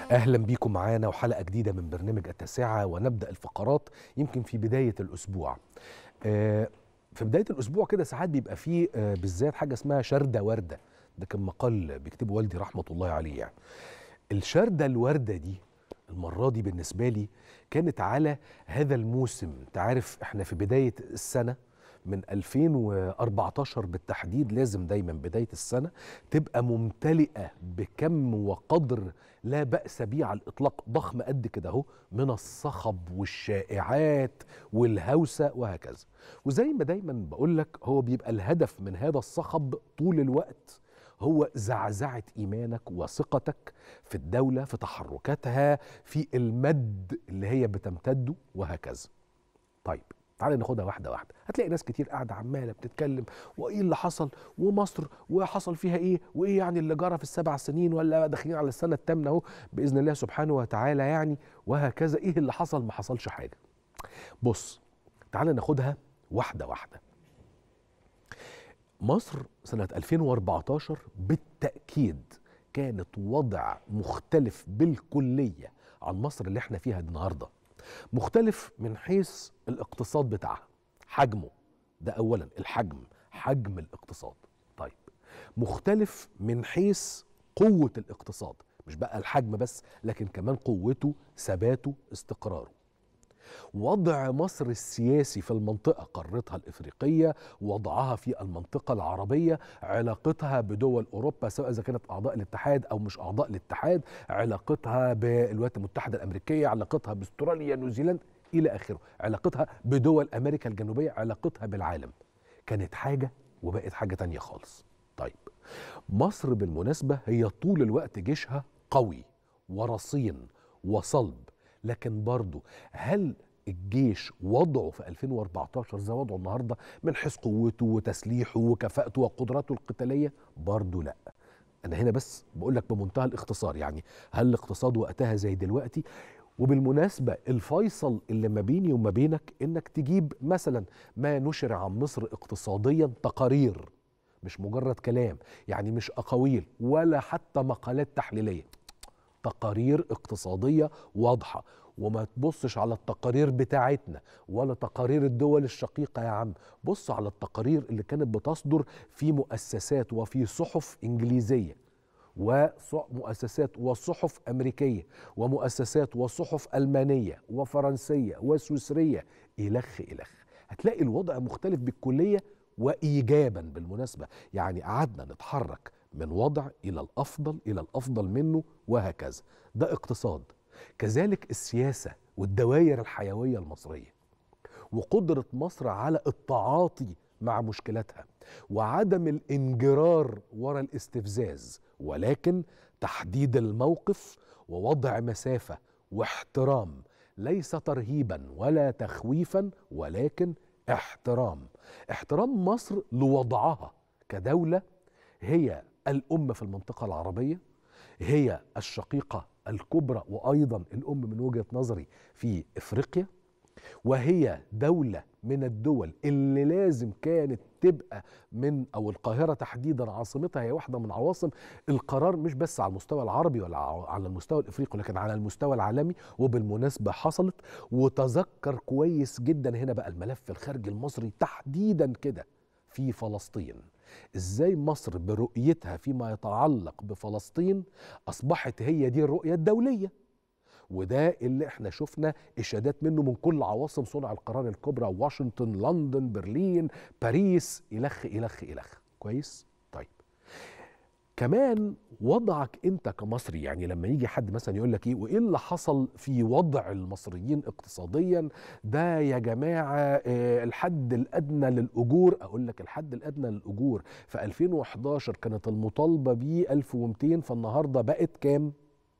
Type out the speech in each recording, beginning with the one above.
اهلا بيكم معانا وحلقه جديده من برنامج التاسعه ونبدا الفقرات يمكن في بدايه الاسبوع آه، في بدايه الاسبوع كده ساعات بيبقى فيه آه، بالذات حاجه اسمها شرده ورده ده كان مقال بيكتبه والدي رحمه الله عليه يعني الشرده الورده دي المره دي بالنسبه لي كانت على هذا الموسم انت عارف احنا في بدايه السنه من 2014 بالتحديد لازم دايما بدايه السنه تبقى ممتلئه بكم وقدر لا باس به على الاطلاق ضخم قد كده اهو من الصخب والشائعات والهوسه وهكذا وزي ما دايما بقول لك هو بيبقى الهدف من هذا الصخب طول الوقت هو زعزعه ايمانك وثقتك في الدوله في تحركاتها في المد اللي هي بتمتده وهكذا طيب تعالى ناخدها واحده واحده هتلاقي ناس كتير قاعده عماله بتتكلم وايه اللي حصل ومصر وحصل فيها ايه وايه يعني اللي جرى في السبع سنين ولا داخلين على السنه الثامنه اهو باذن الله سبحانه وتعالى يعني وهكذا ايه اللي حصل ما حصلش حاجه بص تعالى ناخدها واحده واحده مصر سنه 2014 بالتاكيد كانت وضع مختلف بالكليه عن مصر اللي احنا فيها النهارده مختلف من حيث الاقتصاد بتاعها حجمه ده اولا الحجم حجم الاقتصاد طيب مختلف من حيث قوه الاقتصاد مش بقى الحجم بس لكن كمان قوته ثباته استقراره وضع مصر السياسي في المنطقة قارتها الإفريقية وضعها في المنطقة العربية علاقتها بدول أوروبا سواء إذا كانت أعضاء الاتحاد أو مش أعضاء الاتحاد علاقتها بالولايات المتحدة الأمريكية علاقتها باستراليا نيوزيلاند إلى آخره علاقتها بدول أمريكا الجنوبية علاقتها بالعالم كانت حاجة وبقت حاجة تانية خالص طيب مصر بالمناسبة هي طول الوقت جيشها قوي ورصين وصلب لكن برضه هل الجيش وضعه في 2014 زي وضعه النهارده من حيث قوته وتسليحه وكفاءته وقدراته القتاليه؟ برضه لا. انا هنا بس بقول لك بمنتهى الاختصار يعني هل الاقتصاد وقتها زي دلوقتي؟ وبالمناسبة الفيصل اللي ما بيني وما بينك انك تجيب مثلا ما نشر عن مصر اقتصاديا تقارير مش مجرد كلام يعني مش اقاويل ولا حتى مقالات تحليليه تقارير اقتصاديه واضحه وما تبصش على التقارير بتاعتنا ولا تقارير الدول الشقيقه يا عم بص على التقارير اللي كانت بتصدر في مؤسسات وفي صحف انجليزيه ومؤسسات وصحف امريكيه ومؤسسات وصحف المانيه وفرنسيه وسويسريه الخ الخ هتلاقي الوضع مختلف بالكليه وايجابا بالمناسبه يعني قعدنا نتحرك من وضع الى الافضل الى الافضل منه وهكذا ده اقتصاد كذلك السياسه والدوائر الحيويه المصريه وقدره مصر على التعاطي مع مشكلاتها وعدم الانجرار وراء الاستفزاز ولكن تحديد الموقف ووضع مسافه واحترام ليس ترهيبا ولا تخويفا ولكن احترام احترام مصر لوضعها كدوله هي الأم في المنطقة العربية هي الشقيقة الكبرى وأيضا الأم من وجهة نظري في إفريقيا وهي دولة من الدول اللي لازم كانت تبقى من أو القاهرة تحديدا عاصمتها هي واحدة من عواصم القرار مش بس على المستوى العربي ولا على المستوى الإفريقي لكن على المستوى العالمي وبالمناسبة حصلت وتذكر كويس جدا هنا بقى الملف الخارجي المصري تحديدا كده في فلسطين ازاي مصر برؤيتها فيما يتعلق بفلسطين اصبحت هي دي الرؤيه الدوليه وده اللي احنا شفنا اشادات منه من كل عواصم صنع القرار الكبرى واشنطن لندن برلين باريس الخ الخ الخ كويس طيب كمان وضعك انت كمصري يعني لما يجي حد مثلا يقول لك ايه وايه اللي حصل في وضع المصريين اقتصاديا ده يا جماعه آه الحد الادنى للاجور اقول لك الحد الادنى للاجور في 2011 كانت المطالبه ب 1200 فالنهارده بقت كام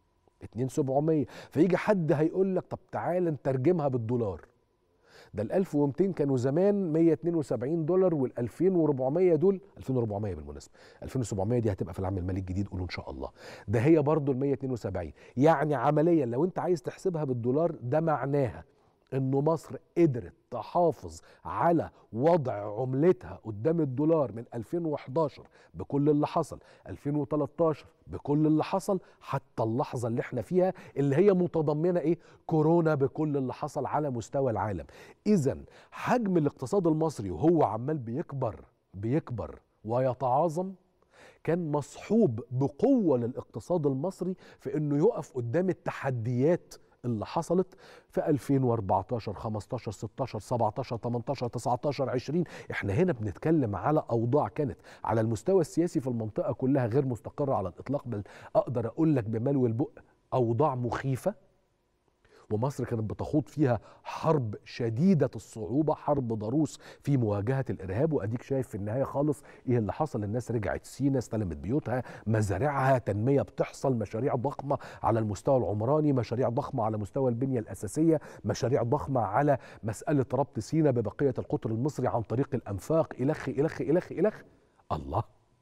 2700 فيجي حد هيقول لك طب تعالى نترجمها بالدولار ده ال 1200 كانوا زمان 172 دولار وال 2400 دول 2400 بالمناسبه 2700 دي هتبقى في العام المالي الجديد قولوا ان شاء الله ده هي برضو ال 172 يعني عمليا لو انت عايز تحسبها بالدولار ده معناها انه مصر قدرت تحافظ على وضع عملتها قدام الدولار من 2011 بكل اللي حصل 2013 بكل اللي حصل حتى اللحظة اللي احنا فيها اللي هي متضمنة ايه كورونا بكل اللي حصل على مستوى العالم اذا حجم الاقتصاد المصري وهو عمال بيكبر بيكبر ويتعاظم كان مصحوب بقوة للاقتصاد المصري في انه يقف قدام التحديات اللي حصلت في 2014 15 16 17 18 19 20 احنا هنا بنتكلم على اوضاع كانت على المستوى السياسي في المنطقه كلها غير مستقره على الاطلاق بل اقدر اقول لك بملو البق اوضاع مخيفه ومصر كانت بتخوض فيها حرب شديدة الصعوبة حرب ضروس في مواجهة الإرهاب وأديك شايف في النهاية خالص إيه اللي حصل الناس رجعت سينا استلمت بيوتها مزارعها تنمية بتحصل مشاريع ضخمة على المستوى العمراني مشاريع ضخمة على مستوى البنية الأساسية مشاريع ضخمة على مسألة ربط سينا ببقية القطر المصري عن طريق الأنفاق إلخ إلخ إلخ إلخ الله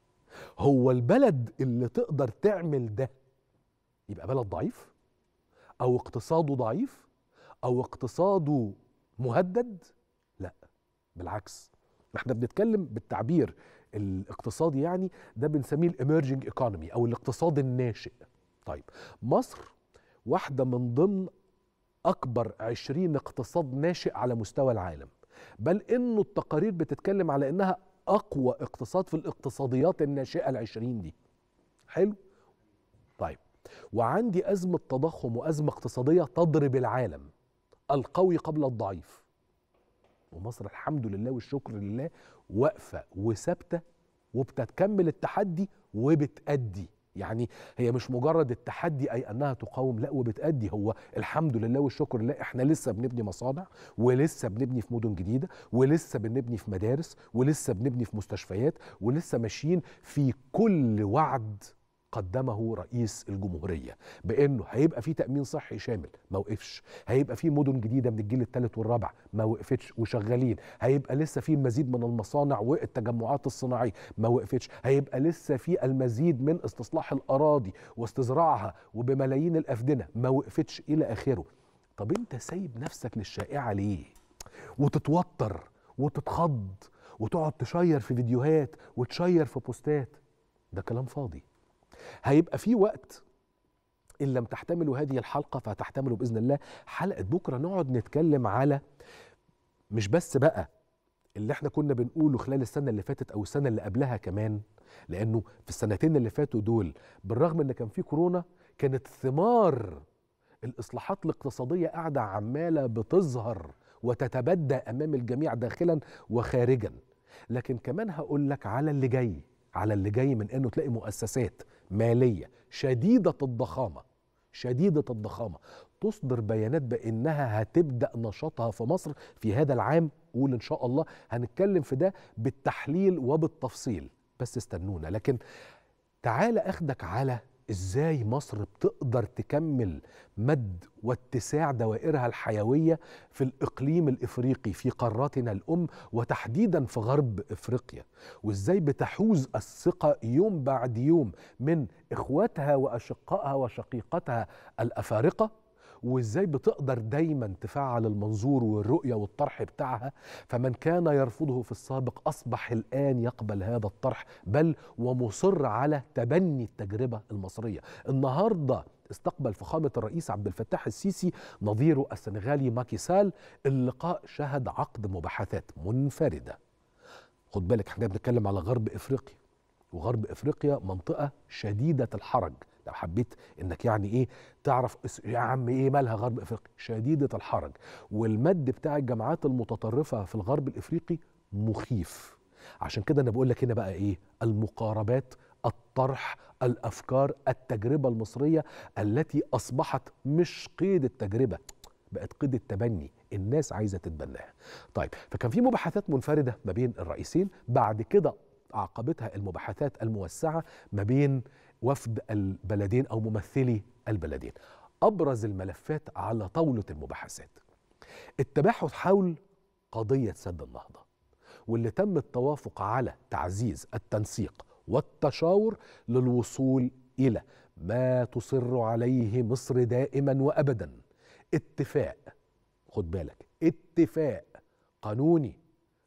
هو البلد اللي تقدر تعمل ده يبقى بلد ضعيف او اقتصاده ضعيف او اقتصاده مهدد لا بالعكس احنا بنتكلم بالتعبير الاقتصادي يعني ده بنسميه الاميرجنج ايكونومي او الاقتصاد الناشئ طيب مصر واحده من ضمن اكبر عشرين اقتصاد ناشئ على مستوى العالم بل انه التقارير بتتكلم على انها اقوى اقتصاد في الاقتصاديات الناشئه العشرين دي حلو طيب وعندي أزمة تضخم وأزمة اقتصادية تضرب العالم القوي قبل الضعيف ومصر الحمد لله والشكر لله واقفة وثابتة وبتكمل التحدي وبتأدي يعني هي مش مجرد التحدي اي انها تقاوم لا وبتأدي هو الحمد لله والشكر لله احنا لسه بنبني مصانع ولسه بنبني في مدن جديده ولسه بنبني في مدارس ولسه بنبني في مستشفيات ولسه ماشيين في كل وعد قدمه رئيس الجمهوريه بانه هيبقى في تامين صحي شامل ما وقفش هيبقى في مدن جديده من الجيل الثالث والرابع ما وقفتش وشغالين هيبقى لسه في المزيد من المصانع والتجمعات الصناعيه ما وقفتش هيبقى لسه في المزيد من استصلاح الاراضي واستزراعها وبملايين الافدنه ما وقفتش الى اخره طب انت سايب نفسك للشائعه ليه وتتوتر وتتخض وتقعد تشير في فيديوهات وتشير في بوستات ده كلام فاضي هيبقى في وقت ان لم تحتملوا هذه الحلقه فهتحتملوا باذن الله حلقه بكره نقعد نتكلم على مش بس بقى اللي احنا كنا بنقوله خلال السنه اللي فاتت او السنه اللي قبلها كمان لانه في السنتين اللي فاتوا دول بالرغم ان كان في كورونا كانت ثمار الاصلاحات الاقتصاديه قاعده عماله بتظهر وتتبدى امام الجميع داخلا وخارجا لكن كمان هقول لك على اللي جاي على اللي جاي من انه تلاقي مؤسسات ماليه شديده الضخامه شديده الضخامه تصدر بيانات بانها هتبدا نشاطها في مصر في هذا العام قول ان شاء الله هنتكلم في ده بالتحليل وبالتفصيل بس استنونا لكن تعال اخدك على ازاي مصر بتقدر تكمل مد واتساع دوائرها الحيويه في الاقليم الافريقي في قاراتنا الام وتحديدا في غرب افريقيا وازاي بتحوز الثقه يوم بعد يوم من اخواتها واشقائها وشقيقتها الافارقه وازاي بتقدر دايما تفعل المنظور والرؤيه والطرح بتاعها فمن كان يرفضه في السابق اصبح الان يقبل هذا الطرح بل ومصر على تبني التجربه المصريه النهارده استقبل فخامة الرئيس عبد الفتاح السيسي نظيره السنغالي ماكي سال اللقاء شهد عقد مباحثات منفردة خد بالك احنا بنتكلم على غرب افريقيا وغرب افريقيا منطقة شديدة الحرج لو حبيت انك يعني ايه تعرف يا عم ايه مالها غرب افريقيا شديده الحرج والمد بتاع الجامعات المتطرفه في الغرب الافريقي مخيف عشان كده انا بقول لك هنا بقى ايه المقاربات الطرح الافكار التجربه المصريه التي اصبحت مش قيد التجربه بقت قيد التبني الناس عايزه تتبناها طيب فكان في مباحثات منفرده ما بين الرئيسين بعد كده عقبتها المباحثات الموسعه ما بين وفد البلدين او ممثلي البلدين ابرز الملفات على طاوله المباحثات التباحث حول قضيه سد النهضه واللي تم التوافق على تعزيز التنسيق والتشاور للوصول الى ما تصر عليه مصر دائما وابدا اتفاق خد بالك اتفاق قانوني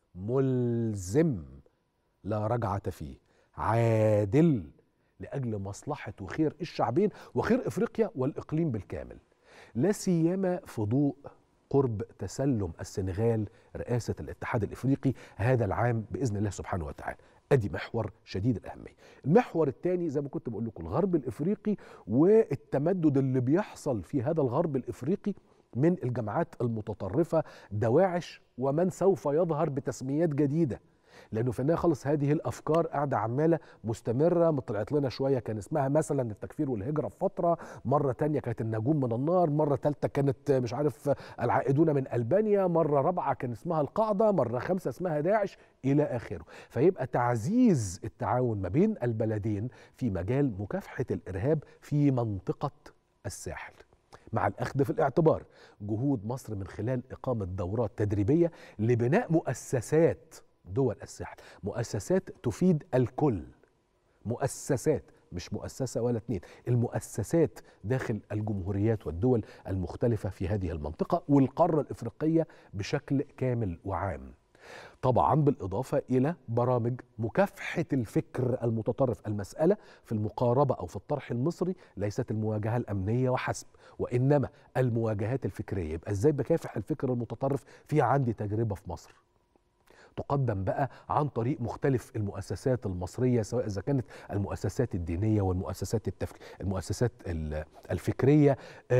ملزم لا رجعة فيه عادل لأجل مصلحة وخير الشعبين وخير إفريقيا والإقليم بالكامل لا سيما في ضوء قرب تسلم السنغال رئاسة الاتحاد الإفريقي هذا العام بإذن الله سبحانه وتعالى ادي محور شديد الاهميه المحور الثاني زي ما كنت بقول لكم الغرب الافريقي والتمدد اللي بيحصل في هذا الغرب الافريقي من الجماعات المتطرفه دواعش ومن سوف يظهر بتسميات جديده لانه في النهايه خلص هذه الافكار قاعده عماله مستمره طلعت لنا شويه كان اسمها مثلا التكفير والهجره في فتره مره تانية كانت النجوم من النار مره ثالثه كانت مش عارف العائدون من البانيا مره رابعه كان اسمها القاعده مره خمسه اسمها داعش الى اخره فيبقى تعزيز التعاون ما بين البلدين في مجال مكافحه الارهاب في منطقه الساحل مع الأخذ في الاعتبار جهود مصر من خلال إقامة دورات تدريبية لبناء مؤسسات دول الساحل مؤسسات تفيد الكل مؤسسات مش مؤسسة ولا اتنين المؤسسات داخل الجمهوريات والدول المختلفة في هذه المنطقة والقارة الإفريقية بشكل كامل وعام طبعا بالإضافة إلى برامج مكافحة الفكر المتطرف المسألة في المقاربة أو في الطرح المصري ليست المواجهة الأمنية وحسب وإنما المواجهات الفكرية يبقى إزاي بكافح الفكر المتطرف في عندي تجربة في مصر تقدم بقى عن طريق مختلف المؤسسات المصرية سواء إذا كانت المؤسسات الدينية والمؤسسات التفك... المؤسسات الفكرية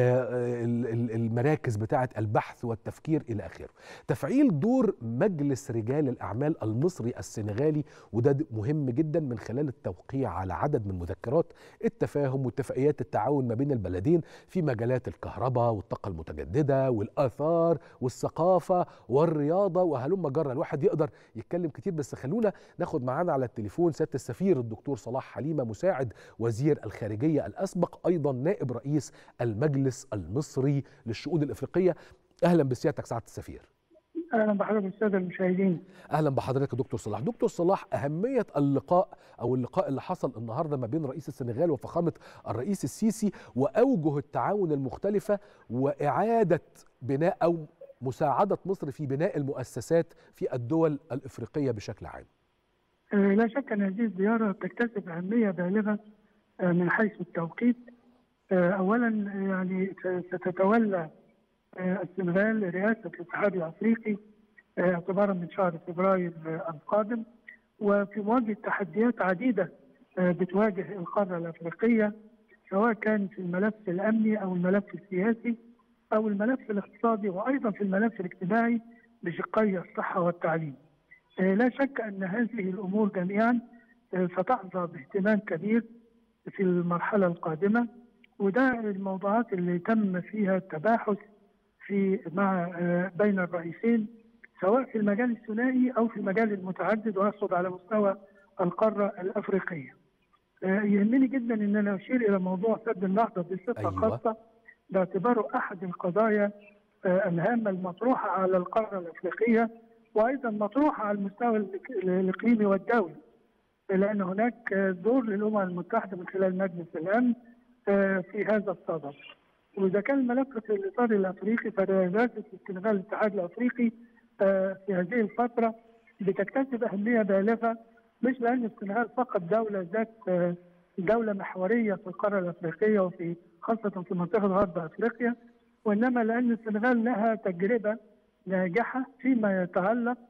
المراكز بتاعة البحث والتفكير إلى آخره تفعيل دور مجلس رجال الأعمال المصري السنغالي وده مهم جدا من خلال التوقيع على عدد من مذكرات التفاهم واتفاقيات التعاون ما بين البلدين في مجالات الكهرباء والطاقة المتجددة والآثار والثقافة والرياضة وهلم جرى الواحد يقدر يتكلم كتير بس خلونا ناخد معانا على التليفون سياده السفير الدكتور صلاح حليمه مساعد وزير الخارجيه الاسبق ايضا نائب رئيس المجلس المصري للشؤون الافريقيه اهلا بسيادتك سعاده السفير اهلا بحضرتك الساده المشاهدين اهلا بحضرتك يا دكتور صلاح دكتور صلاح اهميه اللقاء او اللقاء اللي حصل النهارده ما بين رئيس السنغال وفخامه الرئيس السيسي واوجه التعاون المختلفه واعاده بناء او مساعدة مصر في بناء المؤسسات في الدول الإفريقية بشكل عام لا شك أن هذه الزيارة تكتسب أهمية بالغة من حيث التوقيت أولا يعني ستتولى السنغال رئاسة الاتحاد الأفريقي اعتبارا من شهر فبراير القادم وفي مواجهة تحديات عديدة بتواجه القارة الأفريقية سواء كان في الملف الأمني أو الملف السياسي او الملف الاقتصادي وايضا في الملف الاجتماعي بشقي الصحه والتعليم. لا شك ان هذه الامور جميعا ستحظى باهتمام كبير في المرحله القادمه وده الموضوعات اللي تم فيها التباحث في مع بين الرئيسين سواء في المجال الثنائي او في المجال المتعدد واقصد على مستوى القاره الافريقيه. يهمني جدا ان انا اشير الى موضوع سد النهضه بصفه أيوة. خاصه باعتباره احد القضايا الهامه المطروحه على القاره الافريقيه وايضا مطروحه على المستوى الاقليمي والدولي لان هناك دور للامم المتحده من خلال مجلس الامن في هذا الصدد واذا كان الملف في الاطار الافريقي فرئاسه السنغال الاتحاد الافريقي في هذه الفتره بتكتسب اهميه بالغه مش لان السنغال فقط دوله ذات دوله محوريه في القاره الافريقيه وفي خاصه في منطقه غرب افريقيا وانما لان السنغال لها تجربه ناجحه فيما يتعلق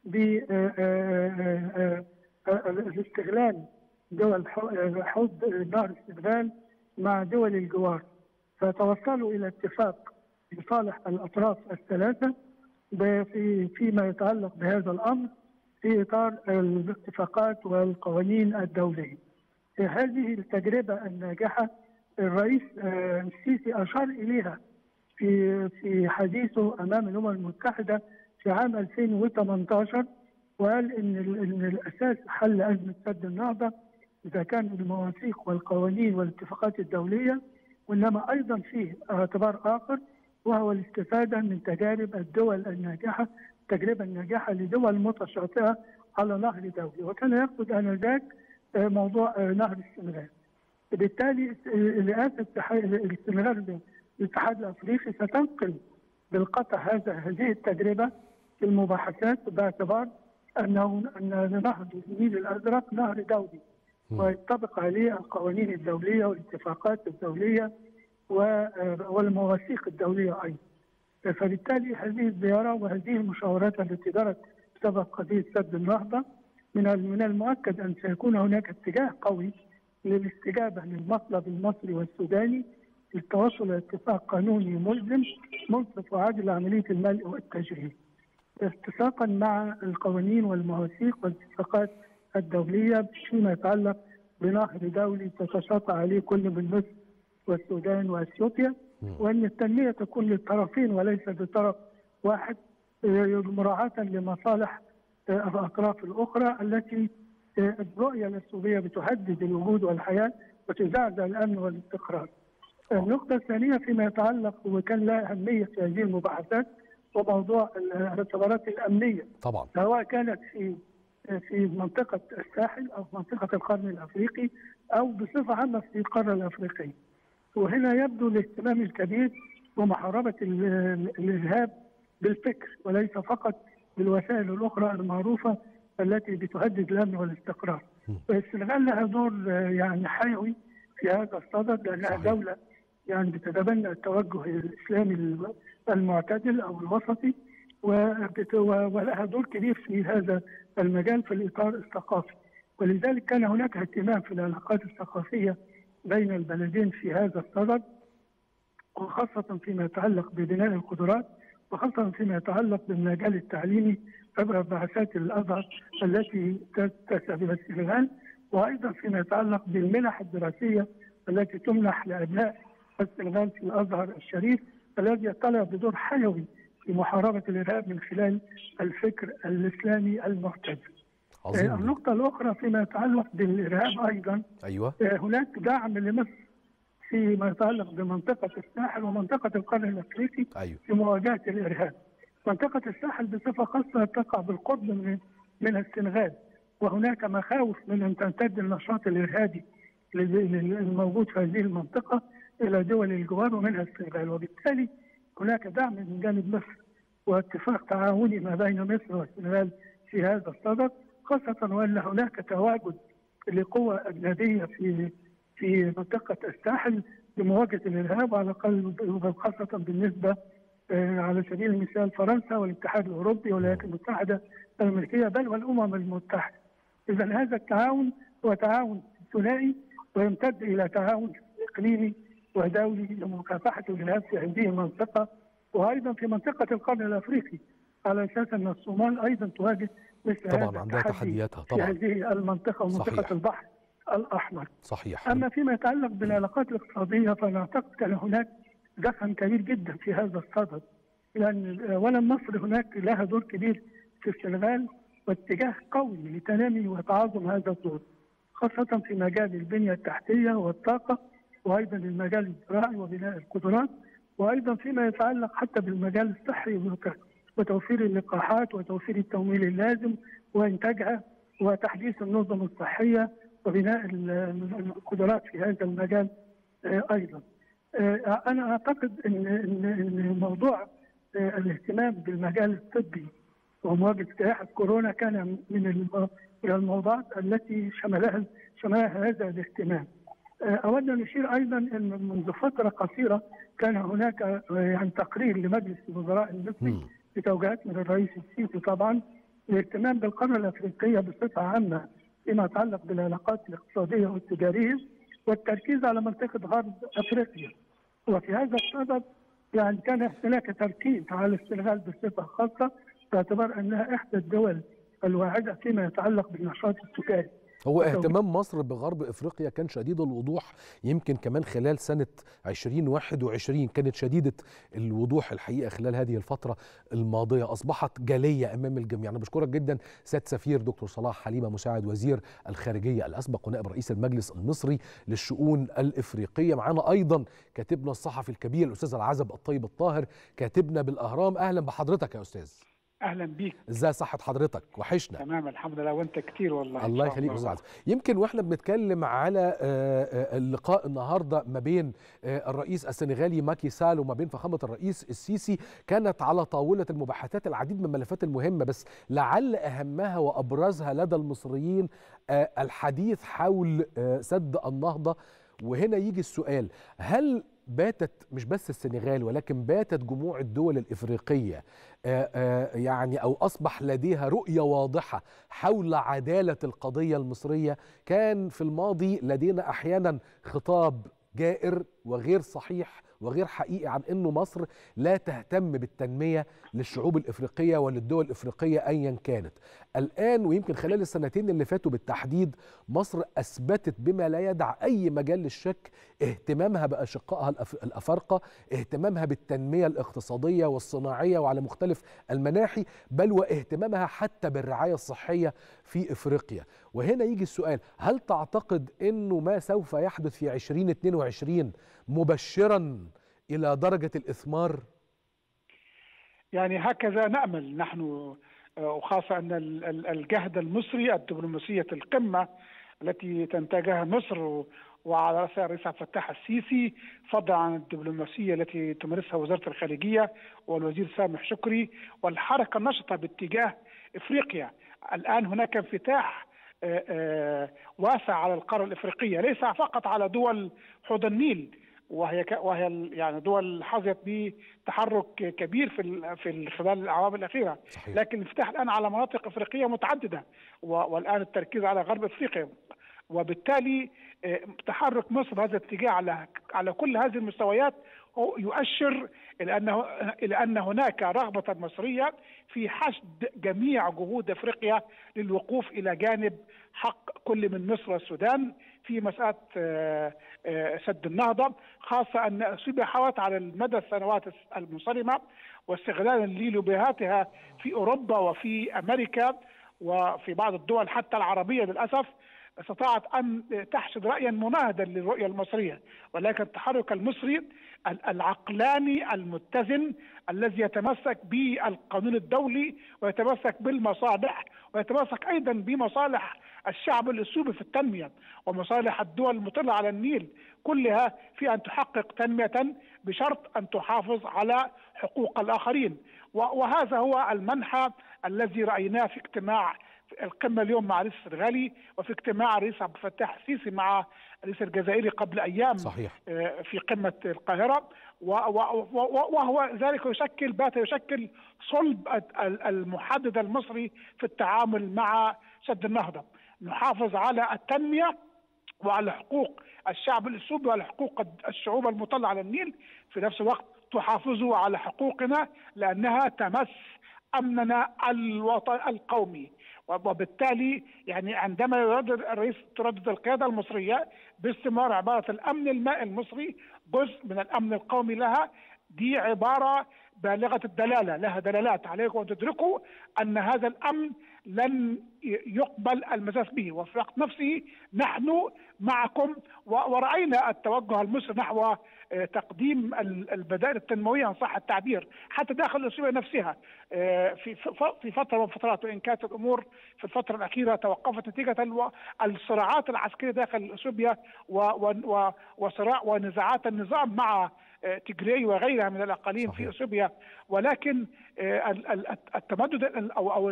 باستغلال دول حوض نهر السنغال مع دول الجوار فتوصلوا الى اتفاق لصالح الاطراف الثلاثه في فيما يتعلق بهذا الامر في اطار الاتفاقات والقوانين الدوليه. هذه التجربه الناجحه الرئيس السيسي اشار اليها في في حديثه امام الامم المتحده في عام 2018 وقال ان ان الاساس حل ازمه سد النهضه اذا كان المواثيق والقوانين والاتفاقات الدوليه وانما ايضا فيه اعتبار اخر وهو الاستفاده من تجارب الدول الناجحه التجربه الناجحه لدول متشاطئه على نهر دولي وكان يقصد انذاك موضوع نهر السنغال. بالتالي رئاسه السنغال الاتحاد الافريقي ستنقل بالقطع هذا هذه التجربه في المباحثات باعتبار انه ان نهر النيل الازرق نهر دولي ويطبق عليه القوانين الدوليه والاتفاقات الدوليه والمواثيق الدوليه ايضا. فبالتالي هذه الزياره وهذه المشاورات التي دارت بسبب قضيه سد النهضه من من المؤكد ان سيكون هناك اتجاه قوي للاستجابه للمطلب المصري والسوداني للتوصل الى اتفاق قانوني ملزم منصف وعادل لعمليه الملء والتجريد. اتفاقا مع القوانين والمواثيق والاتفاقات الدوليه فيما يتعلق بنهر دولي تتشاطئ عليه كل من مصر والسودان واثيوبيا وان التنميه تكون للطرفين وليس لطرف واحد مراعاه لمصالح الاطراف الاخرى التي الرؤيه الاثيوبيه بتهدد الوجود والحياه وتزعزع الامن والاستقرار. النقطه الثانيه فيما يتعلق وكان لها اهميه في هذه المباحثات وموضوع الاعتبارات الامنيه. طبعا. سواء كانت في في منطقه الساحل او في منطقه القرن الافريقي او بصفه عامه في القاره الافريقيه. وهنا يبدو الاهتمام الكبير بمحاربه الارهاب بالفكر وليس فقط بالوسائل الاخرى المعروفه التي بتهدد الامن والاستقرار. السنغال لها دور يعني حيوي في هذا الصدد لانها صحيح. دوله يعني بتتبنى التوجه الاسلامي المعتدل او الوسطي ولها دور كبير في هذا المجال في الاطار الثقافي ولذلك كان هناك اهتمام في العلاقات الثقافيه بين البلدين في هذا الصدد وخاصه فيما يتعلق ببناء القدرات وخاصه فيما يتعلق بالمجال التعليمي عبر بعثات الازهر التي تسعى بها السنغال وايضا فيما يتعلق بالمنح الدراسيه التي تمنح لابناء السنغال في الازهر الشريف الذي يطلع بدور حيوي في محاربه الارهاب من خلال الفكر الاسلامي المعتدل. عظيم. النقطه الاخرى فيما يتعلق بالارهاب ايضا ايوه هناك دعم لمصر فيما يتعلق بمنطقه الساحل ومنطقه القرن الافريقي ايوه في مواجهه الارهاب. منطقه الساحل بصفه خاصه تقع بالقرب من من السنغال وهناك مخاوف من ان تمتد النشاط الارهابي الموجود في هذه المنطقه الى دول الجوار ومنها السنغال وبالتالي هناك دعم من جانب مصر واتفاق تعاوني ما بين مصر والسنغال في هذا الصدد خاصه وان هناك تواجد لقوى اجنبيه في في منطقه الساحل لمواجهه الارهاب وعلى الاقل خاصه بالنسبه على سبيل المثال فرنسا والاتحاد الاوروبي والولايات المتحده الامريكيه بل والامم المتحده. اذا هذا التعاون هو تعاون ثنائي ويمتد الى تعاون اقليمي ودولي لمكافحه الارهاب في هذه المنطقه وايضا في منطقه القرن الافريقي على اساس ان الصومال ايضا تواجه مثل طبعا هذا عندها التحدي تحدياتها في طبعا هذه المنطقه ومنطقه صحيح. البحر الاحمر. صحيح اما فيما يتعلق بالعلاقات الاقتصاديه فانا اعتقد ان هناك دخل كبير جدا في هذا الصدد لان اولا مصر هناك لها دور كبير في السنغال واتجاه قوي لتنامي وتعاظم هذا الدور خاصه في مجال البنيه التحتيه والطاقه وايضا المجال الزراعي وبناء القدرات وايضا فيما يتعلق حتى بالمجال الصحي وت- وتوفير اللقاحات وتوفير التمويل اللازم وانتاجها وتحديث النظم الصحيه وبناء ال- ال- القدرات في هذا المجال آه، ايضا. آه، انا اعتقد ان ان ان موضوع آه، الاهتمام بالمجال الطبي ومواجهه جائحه كورونا كان من الم- من الموضوعات التي شملها شملها هذا الاهتمام. آه، اود ان اشير ايضا ان منذ فتره قصيره كان هناك آه، يعني تقرير لمجلس الوزراء المصري مم. بتوجيهات من الرئيس السيسي طبعا الاهتمام بالقاره الافريقيه بصفه عامه فيما يتعلق بالعلاقات الاقتصاديه والتجاريه والتركيز على منطقه غرب افريقيا وفي هذا الصدد يعني كان هناك تركيز على السنغال بصفه خاصه باعتبار انها احدى الدول الواعده فيما يتعلق بالنشاط التجاري. هو اهتمام مصر بغرب افريقيا كان شديد الوضوح يمكن كمان خلال سنه 2021 كانت شديده الوضوح الحقيقه خلال هذه الفتره الماضيه اصبحت جاليه امام الجميع انا بشكرك جدا سيد سفير دكتور صلاح حليمه مساعد وزير الخارجيه الاسبق ونائب رئيس المجلس المصري للشؤون الافريقيه معانا ايضا كاتبنا الصحفي الكبير الاستاذ العزب الطيب الطاهر كاتبنا بالاهرام اهلا بحضرتك يا استاذ اهلا بيك ازاي صحه حضرتك وحشنا تمام الحمد لله وانت كتير والله الله يخليك استاذ عزمي يمكن واحنا بنتكلم على اللقاء النهارده ما بين الرئيس السنغالي ماكي سال وما بين فخامه الرئيس السيسي كانت على طاوله المباحثات العديد من الملفات المهمه بس لعل اهمها وابرزها لدى المصريين الحديث حول سد النهضه وهنا يجي السؤال هل باتت مش بس السنغال ولكن باتت جموع الدول الافريقيه آآ آآ يعني او اصبح لديها رؤيه واضحه حول عداله القضيه المصريه كان في الماضي لدينا احيانا خطاب جائر وغير صحيح وغير حقيقي عن انه مصر لا تهتم بالتنميه للشعوب الافريقيه وللدول الافريقيه ايا كانت. الان ويمكن خلال السنتين اللي فاتوا بالتحديد مصر اثبتت بما لا يدع اي مجال للشك اهتمامها باشقائها الافارقه، اهتمامها بالتنميه الاقتصاديه والصناعيه وعلى مختلف المناحي، بل واهتمامها حتى بالرعايه الصحيه في افريقيا. وهنا يجي السؤال، هل تعتقد انه ما سوف يحدث في 2022 مبشرا الى درجه الاثمار؟ يعني هكذا نامل نحن وخاصه ان الجهد المصري الدبلوماسيه القمه التي تنتجها مصر وعلى راسها الرئيس عبد الفتاح السيسي فضلا عن الدبلوماسيه التي تمارسها وزاره الخارجيه والوزير سامح شكري والحركه النشطه باتجاه افريقيا الان هناك انفتاح واسع على القاره الافريقيه ليس فقط على دول حوض النيل وهي وهي يعني دول حظيت بتحرك كبير في في خلال الاعوام الاخيره صحيح. لكن الانفتاح الان على مناطق افريقيه متعدده والان التركيز على غرب افريقيا وبالتالي تحرك مصر بهذا الاتجاه على على كل هذه المستويات يؤشر الى انه الى ان هناك رغبه مصريه في حشد جميع جهود افريقيا للوقوف الى جانب حق كل من مصر والسودان في مساله سد النهضه خاصه ان اثيوبيا حاولت على المدى السنوات المنصرمه واستغلالا للوبيهاتها في اوروبا وفي امريكا وفي بعض الدول حتى العربيه للاسف استطاعت ان تحشد رايا مناهدا للرؤيه المصريه ولكن التحرك المصري العقلاني المتزن الذي يتمسك بالقانون الدولي ويتمسك بالمصالح ويتمسك ايضا بمصالح الشعب الاثيوبي في التنميه ومصالح الدول المطله على النيل كلها في ان تحقق تنميه بشرط ان تحافظ على حقوق الاخرين وهذا هو المنحى الذي رايناه في اجتماع القمه اليوم مع الرئيس السنغالي وفي اجتماع الرئيس عبد الفتاح السيسي مع الرئيس الجزائري قبل ايام صحيح. في قمه القاهره وهو ذلك يشكل بات يشكل صلب المحدد المصري في التعامل مع سد النهضه نحافظ على التنميه وعلى حقوق الشعب الاثيوبي وعلى حقوق الشعوب المطلة على النيل في نفس الوقت تحافظوا على حقوقنا لانها تمس امننا الوطن القومي وبالتالي يعني عندما يردد الرئيس تردد القياده المصريه باستمرار عباره الامن المائي المصري جزء من الامن القومي لها دي عباره بالغه الدلاله لها دلالات عليكم ان تدركوا ان هذا الامن لن يقبل المساس به وفي الوقت نفسه نحن معكم ورأينا التوجه المصري نحو تقديم البدائل التنموية إن صح التعبير حتى داخل اثيوبيا نفسها في في فترة من فترات وإن كانت الأمور في الفترة الأخيرة توقفت نتيجة الصراعات العسكرية داخل اثيوبيا وصراع ونزاعات النظام مع تجري وغيرها من الاقاليم صحيح. في اثيوبيا ولكن التمدد او او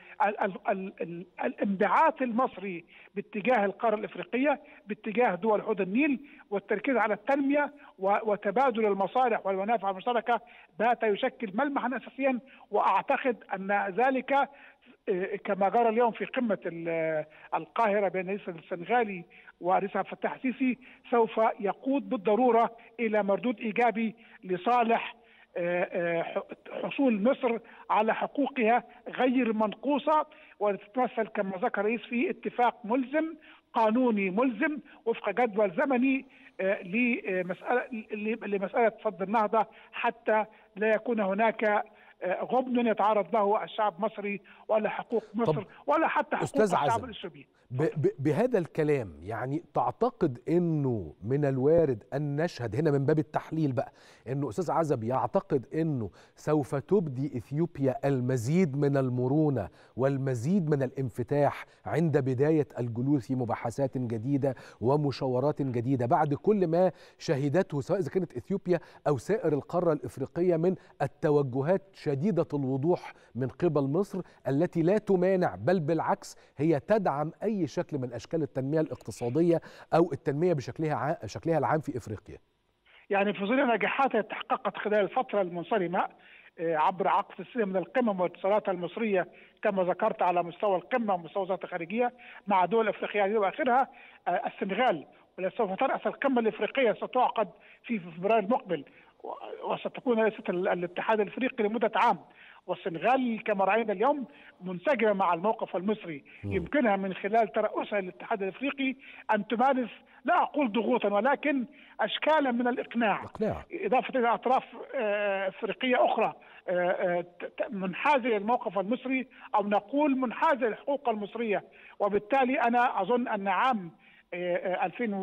الانبعاث المصري باتجاه القاره الافريقيه باتجاه دول حوض النيل والتركيز على التنميه وتبادل المصالح والمنافع المشتركه بات يشكل ملمحا اساسيا واعتقد ان ذلك كما جرى اليوم في قمة القاهرة بين الرئيس السنغالي والرئيس عبد الفتاح السيسي سوف يقود بالضرورة إلى مردود إيجابي لصالح حصول مصر على حقوقها غير منقوصة وتتمثل كما ذكر الرئيس في اتفاق ملزم قانوني ملزم وفق جدول زمني لمسألة لمسألة صد النهضة حتى لا يكون هناك غبن يتعرض له الشعب المصري ولا حقوق مصر ولا حتى حقوق أستاذ الشعب عزم. الاثيوبي ب ب بهذا الكلام يعني تعتقد انه من الوارد ان نشهد هنا من باب التحليل بقى انه استاذ عزب يعتقد انه سوف تبدي اثيوبيا المزيد من المرونه والمزيد من الانفتاح عند بدايه الجلوس في مباحثات جديده ومشاورات جديده بعد كل ما شهدته سواء اذا كانت اثيوبيا او سائر القاره الافريقيه من التوجهات شديده الوضوح من قبل مصر التي لا تمانع بل بالعكس هي تدعم اي شكل من اشكال التنميه الاقتصاديه او التنميه بشكلها ع- شكلها العام في افريقيا يعني في ظل نجاحاتها تحققت خلال الفترة المنصرمة آه، عبر عقد سلسلة من القمم والاتصالات المصرية كما ذكرت على مستوى القمة ومستوى وزارة الخارجية مع دول أفريقية وآخرها آه، السنغال والتي سوف ترأس القمة الإفريقية ستعقد في فبراير المقبل و- وستكون رئيسة ال- الاتحاد الإفريقي لمدة عام والسنغال كما رأينا اليوم منسجمة مع الموقف المصري يمكنها من خلال ترأسها للاتحاد الإفريقي أن تمارس لا أقول ضغوطا ولكن أشكالا من الإقناع اقناع إضافة إلى أطراف آه، أفريقية أخرى آه، آه، ت- ت- منحازة للموقف المصري أو نقول منحازة للحقوق المصرية وبالتالي أنا أظن أن عام آه، آه،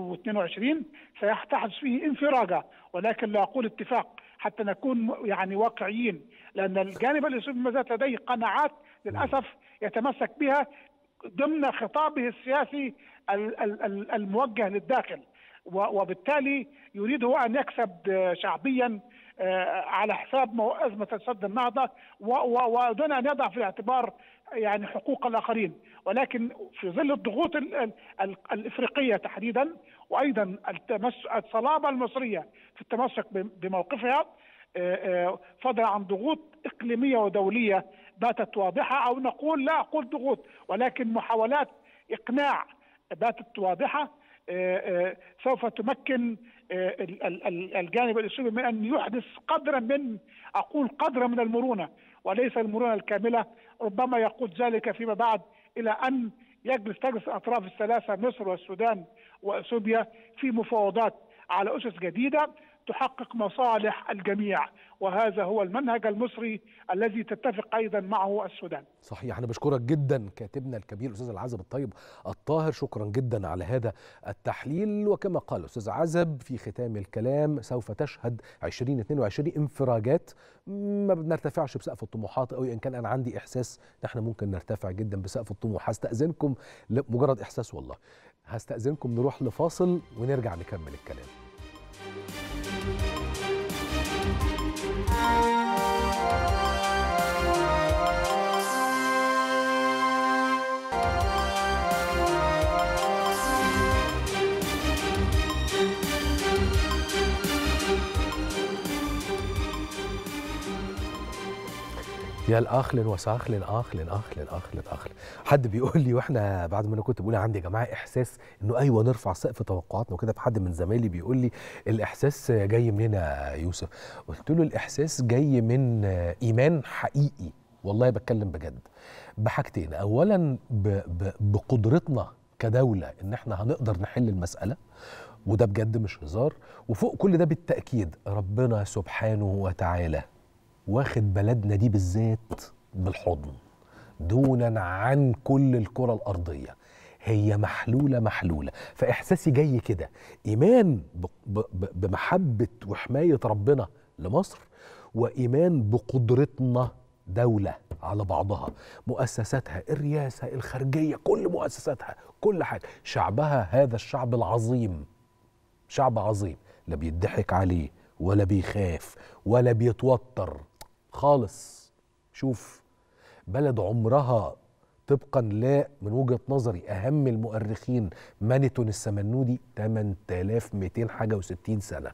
2022 سيحتحدث فيه انفراجة ولكن لا أقول اتفاق حتى نكون م- يعني واقعيين لأن الجانب الإثيوبي ما زالت لديه قناعات للأسف يتمسك بها ضمن خطابه السياسي ال- ال- ال- الموجه للداخل و- وبالتالي يريد هو ان يكسب آه، شعبيا آه، على حساب مو- ازمه سد النهضه و- و- ودون ان يضع في الاعتبار يعني حقوق الاخرين ولكن في ظل الضغوط ال- ال- ال- الافريقيه تحديدا وايضا التمس- الصلابه المصريه في التمسك ب- بموقفها آه، آه، فضلا عن ضغوط اقليميه ودوليه باتت واضحه او نقول لا اقول ضغوط ولكن محاولات اقناع باتت واضحه آه، آه، سوف تمكن آه، ال- ال- ال- الجانب الاثيوبي من ان يحدث قدرا من اقول قدرا من المرونه وليس المرونه الكامله ربما يقود ذلك فيما بعد الى ان يجلس تجلس الاطراف الثلاثه مصر والسودان واثيوبيا في مفاوضات على اسس جديده تحقق مصالح الجميع وهذا هو المنهج المصري الذي تتفق ايضا معه السودان صحيح انا بشكرك جدا كاتبنا الكبير الاستاذ العزب الطيب الطاهر شكرا جدا على هذا التحليل وكما قال الاستاذ عزب في ختام الكلام سوف تشهد 2022 انفراجات ما بنرتفعش بسقف الطموحات او ان كان انا عندي احساس ان احنا ممكن نرتفع جدا بسقف الطموح هستاذنكم ل- مجرد احساس والله هستاذنكم نروح لفاصل ونرجع نكمل الكلام يا الاخلن وساخلن اخلن اخلن اخلن اخلن حد بيقول لي واحنا بعد ما انا كنت بقول عندي يا جماعه احساس انه ايوه نرفع سقف توقعاتنا وكده فحد من زمايلي بيقول لي الاحساس جاي منين يا يوسف قلت له الاحساس جاي من ايمان حقيقي والله بتكلم بجد بحاجتين اولا ب ب بقدرتنا كدوله ان احنا هنقدر نحل المساله وده بجد مش هزار وفوق كل ده بالتاكيد ربنا سبحانه وتعالى واخد بلدنا دي بالذات بالحضن دونا عن كل الكرة الأرضية هي محلولة محلولة فإحساسي جاي كده إيمان ب- ب- ب- بمحبة وحماية ربنا لمصر وإيمان بقدرتنا دولة على بعضها مؤسساتها الرئاسة الخارجية كل مؤسساتها كل حاجة شعبها هذا الشعب العظيم شعب عظيم لا بيضحك عليه ولا بيخاف ولا بيتوتر خالص شوف بلد عمرها طبقا لا من وجهة نظري أهم المؤرخين مانيتون السمنودي 8200 حاجة و60 سنة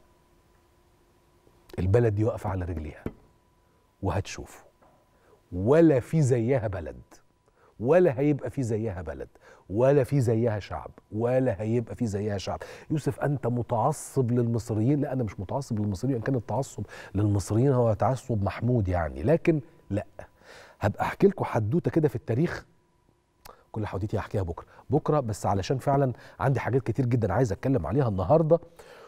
البلد دي واقفة على رجليها وهتشوفوا ولا في زيها بلد ولا هيبقى في زيها بلد ولا في زيها شعب ولا هيبقى في زيها شعب يوسف انت متعصب للمصريين لا انا مش متعصب للمصريين ان كان التعصب للمصريين هو تعصب محمود يعني لكن لا هبقى احكي لكم حدوته كده في التاريخ كل حدوتي هحكيها بكره بكره بس علشان فعلا عندي حاجات كتير جدا عايز اتكلم عليها النهارده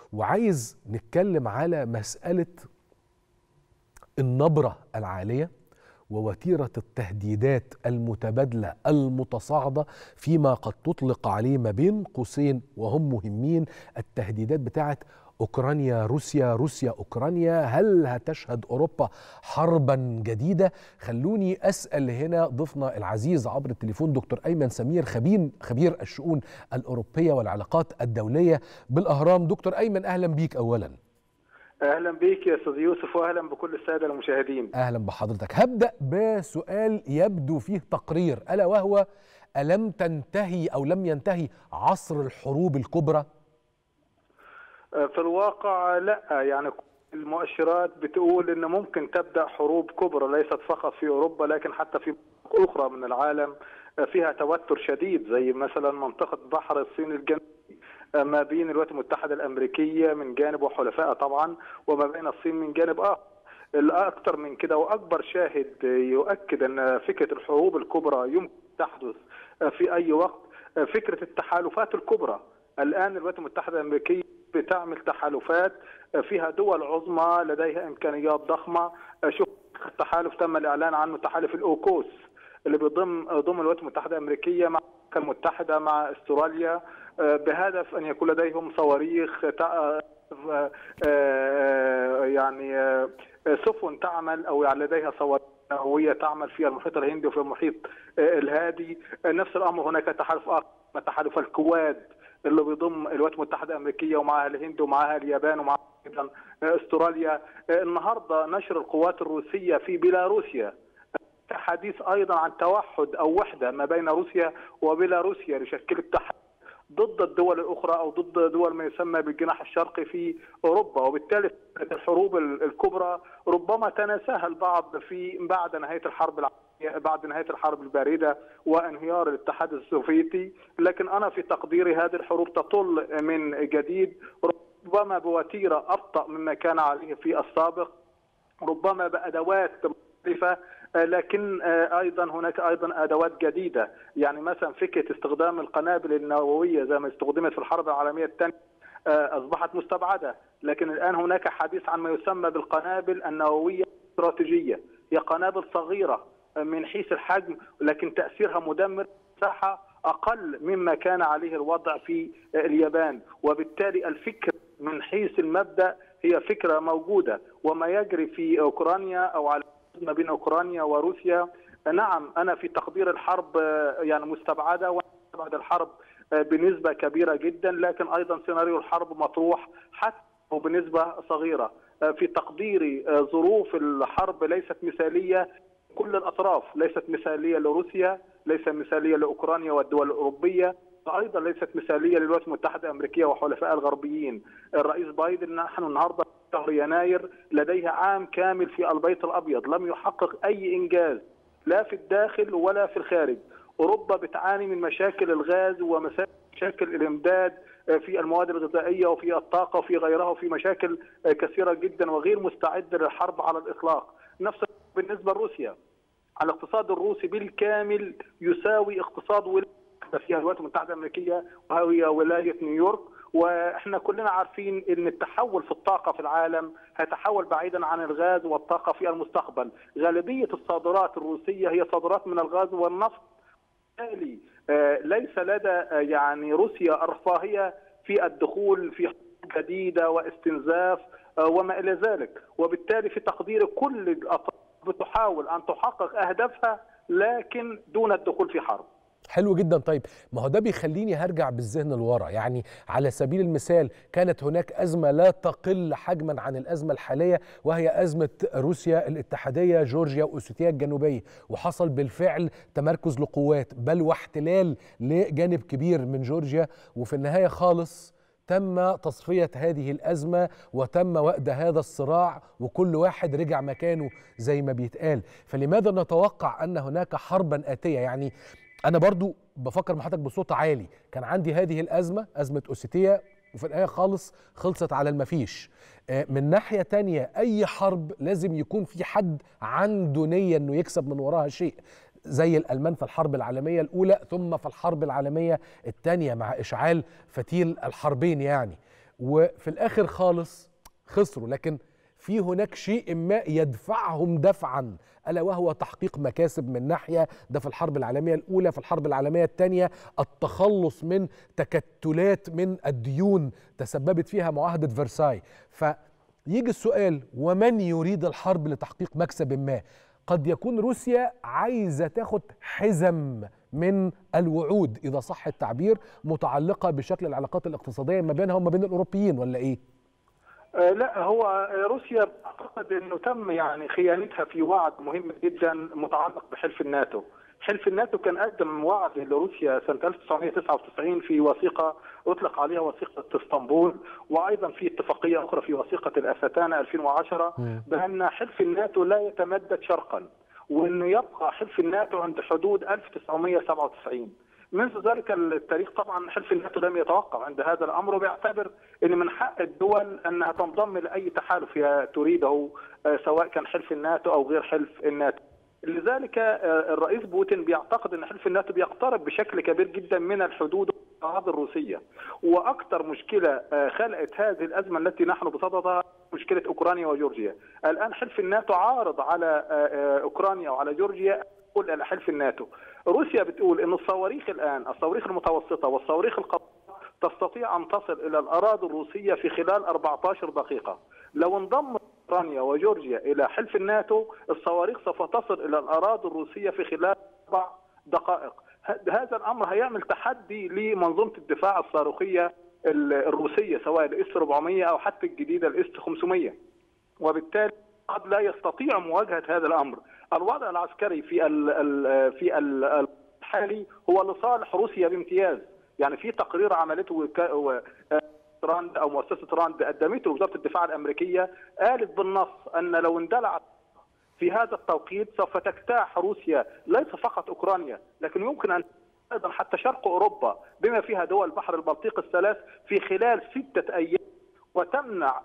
وعايز نتكلم على مساله النبره العاليه ووتيره التهديدات المتبادله المتصاعده فيما قد تطلق عليه ما بين قوسين وهم مهمين التهديدات بتاعه اوكرانيا روسيا روسيا اوكرانيا هل هتشهد اوروبا حربا جديده خلوني اسال هنا ضيفنا العزيز عبر التليفون دكتور ايمن سمير خبير خبير الشؤون الاوروبيه والعلاقات الدوليه بالاهرام دكتور ايمن اهلا بيك اولا اهلا بيك يا استاذ يوسف واهلا بكل الساده المشاهدين اهلا بحضرتك هبدا بسؤال يبدو فيه تقرير الا وهو الم تنتهي او لم ينتهي عصر الحروب الكبرى في الواقع لا يعني المؤشرات بتقول ان ممكن تبدا حروب كبرى ليست فقط في اوروبا لكن حتى في اخرى من العالم فيها توتر شديد زي مثلا منطقه بحر الصين الجنوبي ما بين الولايات المتحده الامريكيه من جانب وحلفائها طبعا وما بين الصين من جانب اخر الاكثر من كده واكبر شاهد يؤكد ان فكره الحروب الكبرى يمكن تحدث في اي وقت فكره التحالفات الكبرى الان الولايات المتحده الامريكيه بتعمل تحالفات فيها دول عظمى لديها امكانيات ضخمه شوف التحالف تم الاعلان عنه تحالف الاوكوس اللي بيضم ضم الولايات المتحده الامريكيه مع المتحده مع استراليا بهدف ان يكون لديهم صواريخ يعني سفن تعمل او لديها صواريخ نوويه تعمل في المحيط الهندي وفي المحيط الهادي نفس الامر هناك تحالف اخر تحالف الكواد اللي بيضم الولايات المتحده الامريكيه ومعها الهند ومعها اليابان ومعها ايضا استراليا النهارده نشر القوات الروسيه في بيلاروسيا حديث ايضا عن توحد او وحده ما بين روسيا وبيلاروسيا لشكل التحالف ضد الدول الاخرى او ضد دول ما يسمى بالجناح الشرقي في اوروبا وبالتالي الحروب الكبرى ربما تناساها البعض في بعد نهايه الحرب العالميه بعد نهايه الحرب البارده وانهيار الاتحاد السوفيتي لكن انا في تقديري هذه الحروب تطل من جديد ربما بوتيره ابطا مما كان عليه في السابق ربما بادوات مختلفه لكن ايضا هناك ايضا ادوات جديده يعني مثلا فكره استخدام القنابل النوويه زي ما استخدمت في الحرب العالميه الثانيه اصبحت مستبعده لكن الان هناك حديث عن ما يسمى بالقنابل النوويه الاستراتيجيه هي قنابل صغيره من حيث الحجم لكن تاثيرها مدمر مساحه اقل مما كان عليه الوضع في اليابان وبالتالي الفكر من حيث المبدا هي فكره موجوده وما يجري في اوكرانيا او على ما بين اوكرانيا وروسيا نعم انا في تقدير الحرب يعني مستبعده ومستبعد الحرب بنسبه كبيره جدا لكن ايضا سيناريو الحرب مطروح حتى وبنسبه صغيره في تقديري ظروف الحرب ليست مثاليه كل الاطراف ليست مثاليه لروسيا ليست مثاليه لاوكرانيا والدول الاوروبيه وايضا ليست مثاليه للولايات المتحده الامريكيه وحلفائها الغربيين الرئيس بايدن نحن النهارده شهر يناير لديه عام كامل في البيت الابيض لم يحقق اي انجاز لا في الداخل ولا في الخارج اوروبا بتعاني من مشاكل الغاز ومشاكل الامداد في المواد الغذائيه وفي الطاقه وفي غيرها وفي مشاكل كثيره جدا وغير مستعده للحرب على الاطلاق نفس بالنسبه لروسيا الاقتصاد الروسي بالكامل يساوي اقتصاد ولايه فيها الولايات المتحده الامريكيه وهي ولايه نيويورك واحنا كلنا عارفين ان التحول في الطاقه في العالم هيتحول بعيدا عن الغاز والطاقه في المستقبل غالبيه الصادرات الروسيه هي صادرات من الغاز والنفط بالتالي ليس لدى يعني روسيا الرفاهيه في الدخول في جديده واستنزاف وما الى ذلك وبالتالي في تقدير كل الاطراف بتحاول ان تحقق اهدافها لكن دون الدخول في حرب حلو جدا طيب ما هو ده بيخليني هرجع بالذهن لورا يعني على سبيل المثال كانت هناك أزمة لا تقل حجما عن الأزمة الحالية وهي أزمة روسيا الاتحادية جورجيا وأوسيتيا الجنوبية وحصل بالفعل تمركز لقوات بل واحتلال لجانب كبير من جورجيا وفي النهاية خالص تم تصفية هذه الأزمة وتم وأد هذا الصراع وكل واحد رجع مكانه زي ما بيتقال فلماذا نتوقع أن هناك حربا آتية يعني انا برضو بفكر مع حضرتك بصوت عالي كان عندي هذه الازمه ازمه اوسيتيا وفي النهايه خالص خلصت على المفيش من ناحيه تانية اي حرب لازم يكون في حد عنده نيه انه يكسب من وراها شيء زي الالمان في الحرب العالميه الاولى ثم في الحرب العالميه الثانيه مع اشعال فتيل الحربين يعني وفي الاخر خالص خسروا لكن في هناك شيء ما يدفعهم دفعا الا وهو تحقيق مكاسب من ناحيه ده في الحرب العالميه الاولى في الحرب العالميه الثانيه التخلص من تكتلات من الديون تسببت فيها معاهده فرساي فيجي السؤال ومن يريد الحرب لتحقيق مكسب ما قد يكون روسيا عايزه تاخد حزم من الوعود اذا صح التعبير متعلقه بشكل العلاقات الاقتصاديه ما بينها وما بين الاوروبيين ولا ايه؟ آه لا هو روسيا اعتقد انه تم يعني خيانتها في وعد مهم جدا متعلق بحلف الناتو. حلف الناتو كان قدم وعد لروسيا سنه 1999 في وثيقه اطلق عليها وثيقه اسطنبول وايضا في اتفاقيه اخرى في وثيقه الاستانا 2010 بان حلف الناتو لا يتمدد شرقا وانه يبقى حلف الناتو عند حدود 1997 منذ ذلك التاريخ طبعا حلف الناتو لم يتوقف عند هذا الامر وبيعتبر ان من حق الدول انها تنضم لاي تحالف هي تريده سواء كان حلف الناتو او غير حلف الناتو. لذلك الرئيس بوتين بيعتقد ان حلف الناتو بيقترب بشكل كبير جدا من الحدود والاراضي الروسيه واكثر مشكله خلقت هذه الازمه التي نحن بصددها مشكله اوكرانيا وجورجيا الان حلف الناتو عارض على اوكرانيا وعلى جورجيا تقول على حلف الناتو روسيا بتقول ان الصواريخ الان الصواريخ المتوسطه والصواريخ القطريه تستطيع ان تصل الى الاراضي الروسيه في خلال 14 دقيقه لو انضم اوكرانيا وجورجيا الى حلف الناتو الصواريخ سوف تصل الى الاراضي الروسيه في خلال اربع دقائق هذا الامر هيعمل تحدي لمنظومه الدفاع الصاروخيه الروسيه سواء الاس 400 او حتى الجديده الاس 500 وبالتالي قد لا يستطيع مواجهه هذا الامر الوضع العسكري في ال ال في ال الحالي هو لصالح روسيا بامتياز يعني في تقرير عملته راند او مؤسسه راند قدمته وزاره الدفاع الامريكيه قالت بالنص ان لو اندلعت في هذا التوقيت سوف تجتاح روسيا ليس فقط اوكرانيا لكن يمكن ان ايضا حتى شرق اوروبا بما فيها دول بحر البلطيق الثلاث في خلال سته ايام وتمنع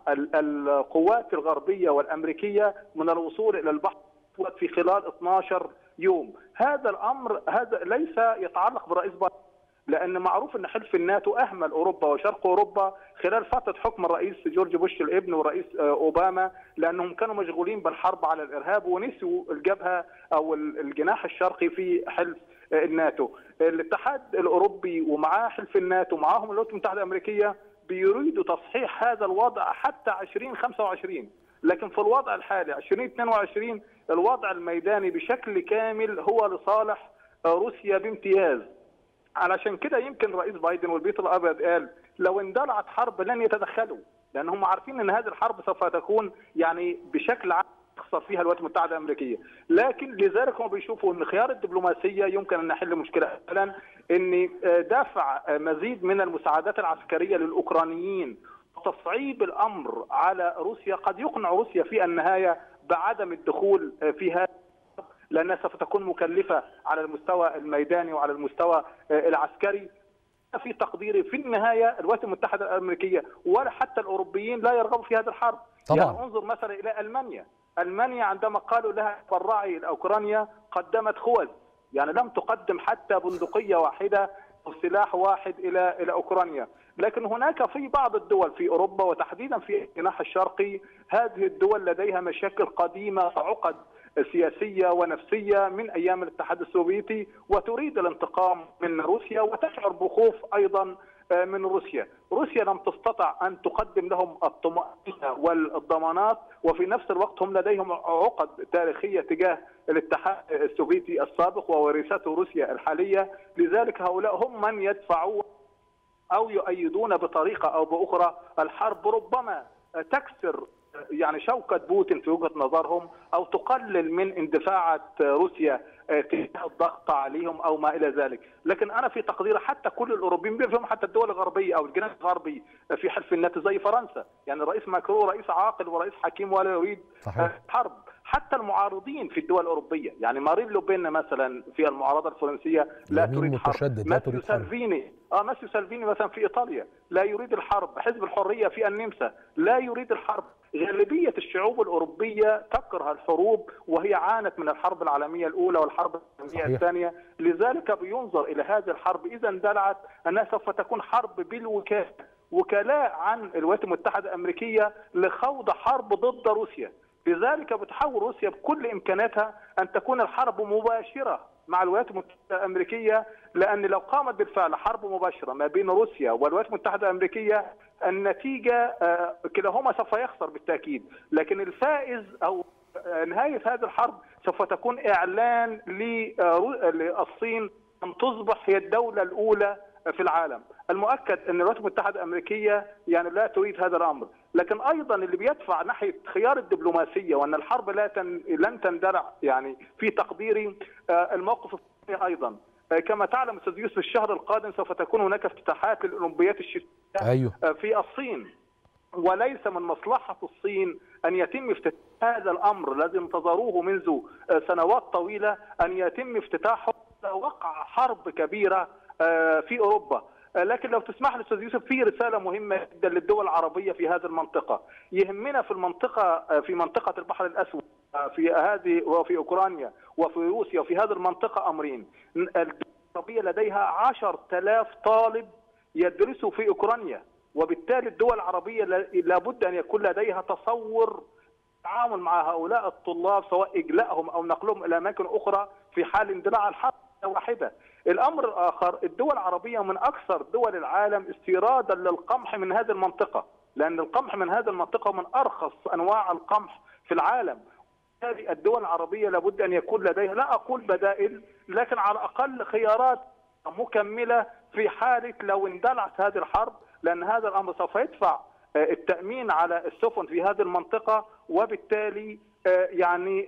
القوات الغربيه والامريكيه من الوصول الى البحر في خلال 12 يوم هذا الامر هذا ليس يتعلق برئيس بايدن لان معروف ان حلف الناتو اهمل اوروبا وشرق اوروبا خلال فتره حكم الرئيس جورج بوش الابن والرئيس اوباما لانهم كانوا مشغولين بالحرب على الارهاب ونسوا الجبهه او الجناح الشرقي في حلف الناتو الاتحاد الاوروبي ومعاه حلف الناتو معاهم الولايات المتحده الامريكيه بيريدوا تصحيح هذا الوضع حتى 2025 لكن في الوضع الحالي 2022 الوضع الميداني بشكل كامل هو لصالح روسيا بامتياز علشان كده يمكن رئيس بايدن والبيت الابيض قال لو اندلعت حرب لن يتدخلوا لان هم عارفين ان هذه الحرب سوف تكون يعني بشكل عام تخسر فيها الولايات المتحده الامريكيه، لكن لذلك هم بيشوفوا ان خيار الدبلوماسيه يمكن ان نحل مشكله اولا ان دفع مزيد من المساعدات العسكريه للاوكرانيين تصعيب الامر على روسيا قد يقنع روسيا في النهايه بعدم الدخول في هذا لانها سوف تكون مكلفه على المستوى الميداني وعلى المستوى العسكري في تقديري في النهايه الولايات المتحده الامريكيه ولا حتى الاوروبيين لا يرغبوا في هذه الحرب طبعا. يعني انظر مثلا الى المانيا المانيا عندما قالوا لها تبرعي لاوكرانيا قدمت خوذ يعني لم تقدم حتى بندقيه واحده او سلاح واحد الى الى اوكرانيا لكن هناك في بعض الدول في اوروبا وتحديدا في الجناح الشرقي هذه الدول لديها مشاكل قديمه عقد سياسيه ونفسيه من ايام الاتحاد السوفيتي وتريد الانتقام من روسيا وتشعر بخوف ايضا من روسيا، روسيا لم تستطع ان تقدم لهم الطمأنينه والضمانات وفي نفس الوقت هم لديهم عقد تاريخيه تجاه الاتحاد السوفيتي السابق وورثته روسيا الحاليه، لذلك هؤلاء هم من يدفعون او يؤيدون بطريقه او باخرى الحرب ربما تكسر يعني شوكة بوتين في وجهة نظرهم أو تقلل من اندفاعة روسيا تجاه الضغط عليهم أو ما إلى ذلك لكن أنا في تقديري حتى كل الأوروبيين بفهم حتى الدول الغربية أو الجناح الغربي في حلف الناتو زي فرنسا يعني الرئيس ماكرون رئيس عاقل ورئيس حكيم ولا يريد صحيح. حرب حتى المعارضين في الدول الأوروبية يعني مارين لوبين مثلا في المعارضة الفرنسية لا يمين تريد حرب متشدد، لا ماسيو تريد حرب. سالفيني اه ماسيو سالفيني مثلا في ايطاليا لا يريد الحرب حزب الحريه في النمسا لا يريد الحرب غالبيه الشعوب الاوروبيه تكره الحروب وهي عانت من الحرب العالميه الاولى والحرب العالميه صحيح. الثانيه لذلك بينظر الى هذه الحرب اذا اندلعت انها سوف تكون حرب بالوكاله وكلاء عن الولايات المتحده الامريكيه لخوض حرب ضد روسيا لذلك بتحاول روسيا بكل امكاناتها ان تكون الحرب مباشره مع الولايات المتحده الامريكيه لان لو قامت بالفعل حرب مباشره ما بين روسيا والولايات المتحده الامريكيه النتيجه كلاهما سوف يخسر بالتاكيد لكن الفائز او نهايه هذه الحرب سوف تكون اعلان للصين ان تصبح هي الدوله الاولى في العالم المؤكد ان الولايات المتحده الامريكيه يعني لا تريد هذا الامر لكن ايضا اللي بيدفع ناحيه خيار الدبلوماسيه وان الحرب لا تن... لن تندلع يعني في تقديري الموقف الصيني ايضا كما تعلم استاذ يوسف الشهر القادم سوف تكون هناك افتتاحات للاولمبيات الشتويه أيوه. في الصين وليس من مصلحه الصين ان يتم افتتاح هذا الامر الذي انتظروه منذ سنوات طويله ان يتم افتتاحه وقع حرب كبيره في اوروبا لكن لو تسمح لي استاذ يوسف في رساله مهمه جدا للدول العربيه في هذه المنطقه يهمنا في المنطقه في منطقه البحر الاسود في هذه وفي اوكرانيا وفي روسيا وفي هذه المنطقه امرين الدول العربيه لديها 10000 طالب يدرسوا في اوكرانيا وبالتالي الدول العربيه لابد ان يكون لديها تصور التعامل مع هؤلاء الطلاب سواء اجلائهم او نقلهم الى اماكن اخرى في حال اندلاع الحرب واحده. الامر الاخر الدول العربيه من اكثر دول العالم استيرادا للقمح من هذه المنطقه، لان القمح من هذه المنطقه من ارخص انواع القمح في العالم. هذه الدول العربيه لابد ان يكون لديها لا اقول بدائل لكن على الاقل خيارات مكمله في حاله لو اندلعت هذه الحرب لان هذا الامر سوف يدفع التامين على السفن في هذه المنطقه وبالتالي يعني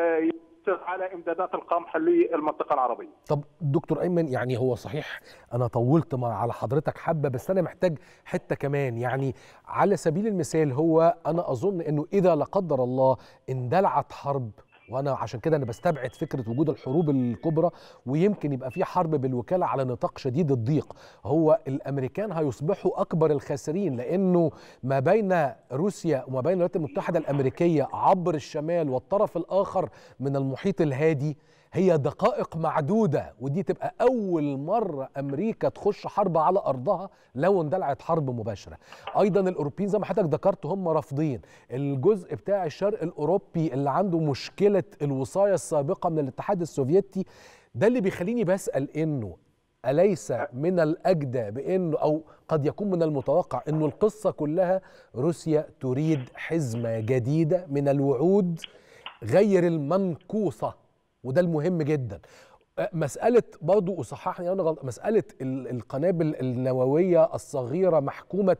على امدادات القمح للمنطقه العربيه. طب دكتور ايمن يعني هو صحيح انا طولت مع على حضرتك حبه بس انا محتاج حته كمان يعني على سبيل المثال هو انا اظن انه اذا لا قدر الله اندلعت حرب وانا عشان كده انا بستبعد فكره وجود الحروب الكبرى ويمكن يبقى في حرب بالوكاله على نطاق شديد الضيق هو الامريكان هيصبحوا اكبر الخاسرين لانه ما بين روسيا وما بين الولايات المتحده الامريكيه عبر الشمال والطرف الاخر من المحيط الهادي هي دقائق معدودة ودي تبقى أول مرة أمريكا تخش حرب على أرضها لو اندلعت حرب مباشرة أيضا الأوروبيين زي ما حضرتك ذكرت هم رافضين الجزء بتاع الشرق الأوروبي اللي عنده مشكلة الوصاية السابقة من الاتحاد السوفيتي ده اللي بيخليني بسأل إنه أليس من الأجدى بأنه أو قد يكون من المتوقع أنه القصة كلها روسيا تريد حزمة جديدة من الوعود غير المنكوصة وده المهم جدا مسألة برضو أصححني أنا غلط مسألة القنابل النووية الصغيرة محكومة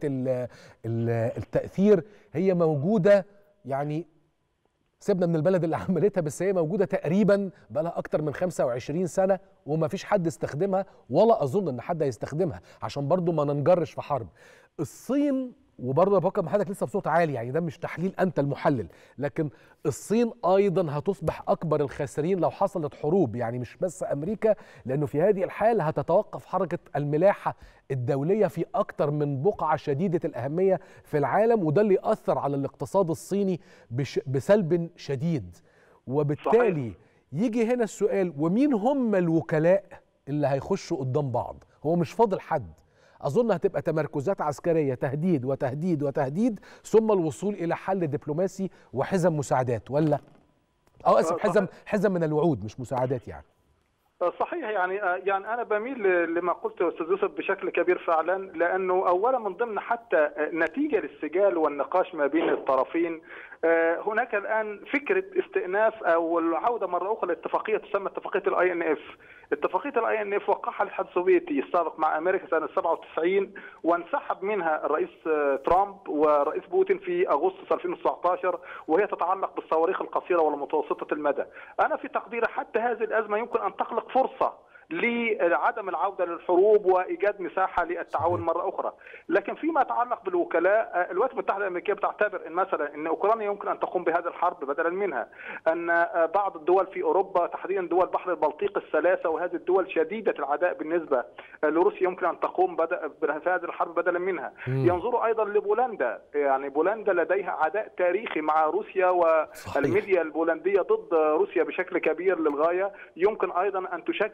التأثير هي موجودة يعني سيبنا من البلد اللي عملتها بس هي موجودة تقريبا بقالها أكتر من 25 سنة وما فيش حد استخدمها ولا أظن إن حد هيستخدمها عشان برضو ما ننجرش في حرب الصين وبرضه بفكر مع حضرتك لسه بصوت عالي يعني ده مش تحليل انت المحلل لكن الصين ايضا هتصبح اكبر الخاسرين لو حصلت حروب يعني مش بس امريكا لانه في هذه الحال هتتوقف حركه الملاحه الدوليه في اكتر من بقعه شديده الاهميه في العالم وده اللي ياثر على الاقتصاد الصيني بش بسلب شديد وبالتالي صحيح. يجي هنا السؤال ومين هم الوكلاء اللي هيخشوا قدام بعض هو مش فاضل حد اظن هتبقى تمركزات عسكريه تهديد وتهديد وتهديد ثم الوصول الى حل دبلوماسي وحزم مساعدات ولا او اسف حزم حزم من الوعود مش مساعدات يعني صحيح يعني يعني انا بميل لما قلته استاذ يوسف بشكل كبير فعلا لانه اولا من ضمن حتى نتيجه للسجال والنقاش ما بين الطرفين هناك الان فكره استئناف او العوده مره اخرى لاتفاقيه تسمى اتفاقيه الاي ان اف. اتفاقيه الاي ان اف وقعها الاتحاد السوفيتي السابق مع امريكا سنه 97 وانسحب منها الرئيس ترامب والرئيس بوتين في اغسطس 2019 وهي تتعلق بالصواريخ القصيره والمتوسطه المدى. انا في تقديري حتى هذه الازمه يمكن ان تخلق فرصه لعدم العوده للحروب وايجاد مساحه للتعاون مره اخرى، لكن فيما يتعلق بالوكلاء الولايات المتحده الامريكيه بتعتبر ان مثلا ان اوكرانيا يمكن ان تقوم بهذه الحرب بدلا منها، ان بعض الدول في اوروبا تحديدا دول بحر البلطيق الثلاثه وهذه الدول شديده العداء بالنسبه لروسيا يمكن ان تقوم بهذه الحرب بدلا منها، ينظروا ايضا لبولندا، يعني بولندا لديها عداء تاريخي مع روسيا والميديا البولنديه ضد روسيا بشكل كبير للغايه، يمكن ايضا ان تشكل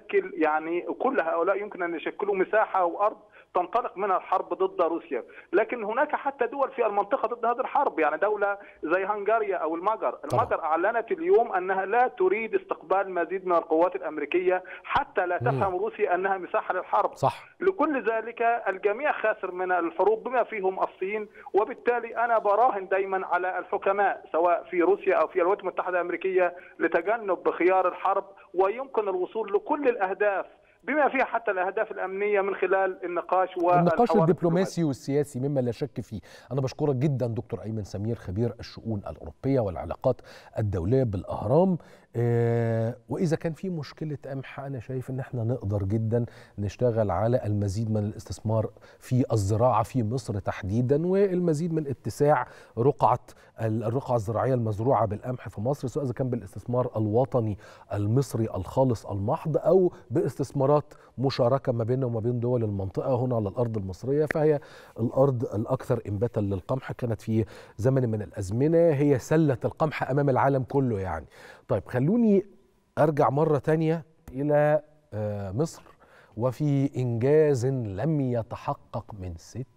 يعني كل هؤلاء يمكن ان يشكلوا مساحه وارض تنطلق منها الحرب ضد روسيا لكن هناك حتى دول في المنطقه ضد هذه الحرب يعني دوله زي هنغاريا او المجر المجر اعلنت اليوم انها لا تريد استقبال مزيد من القوات الامريكيه حتى لا تفهم روسيا انها مساحه للحرب صح لكل ذلك الجميع خاسر من الحروب بما فيهم الصين وبالتالي انا براهن دايما على الحكماء سواء في روسيا او في الولايات المتحده الامريكيه لتجنب خيار الحرب ويمكن الوصول لكل الاهداف بما فيها حتى الاهداف الامنيه من خلال النقاش النقاش الدبلوماسي والسياسي مما لا شك فيه انا بشكرك جدا دكتور ايمن سمير خبير الشؤون الاوروبيه والعلاقات الدوليه بالاهرام آه واذا كان في مشكله قمح انا شايف ان احنا نقدر جدا نشتغل على المزيد من الاستثمار في الزراعه في مصر تحديدا والمزيد من اتساع رقعه الرقعه الزراعيه المزروعه بالقمح في مصر سواء اذا كان بالاستثمار الوطني المصري الخالص المحض او باستثمارات مشاركه ما بيننا وما بين دول المنطقه هنا على الارض المصريه فهي الارض الاكثر انباتا للقمح كانت في زمن من الازمنه هي سله القمح امام العالم كله يعني طيب خلوني ارجع مره تانية الى مصر وفي انجاز لم يتحقق من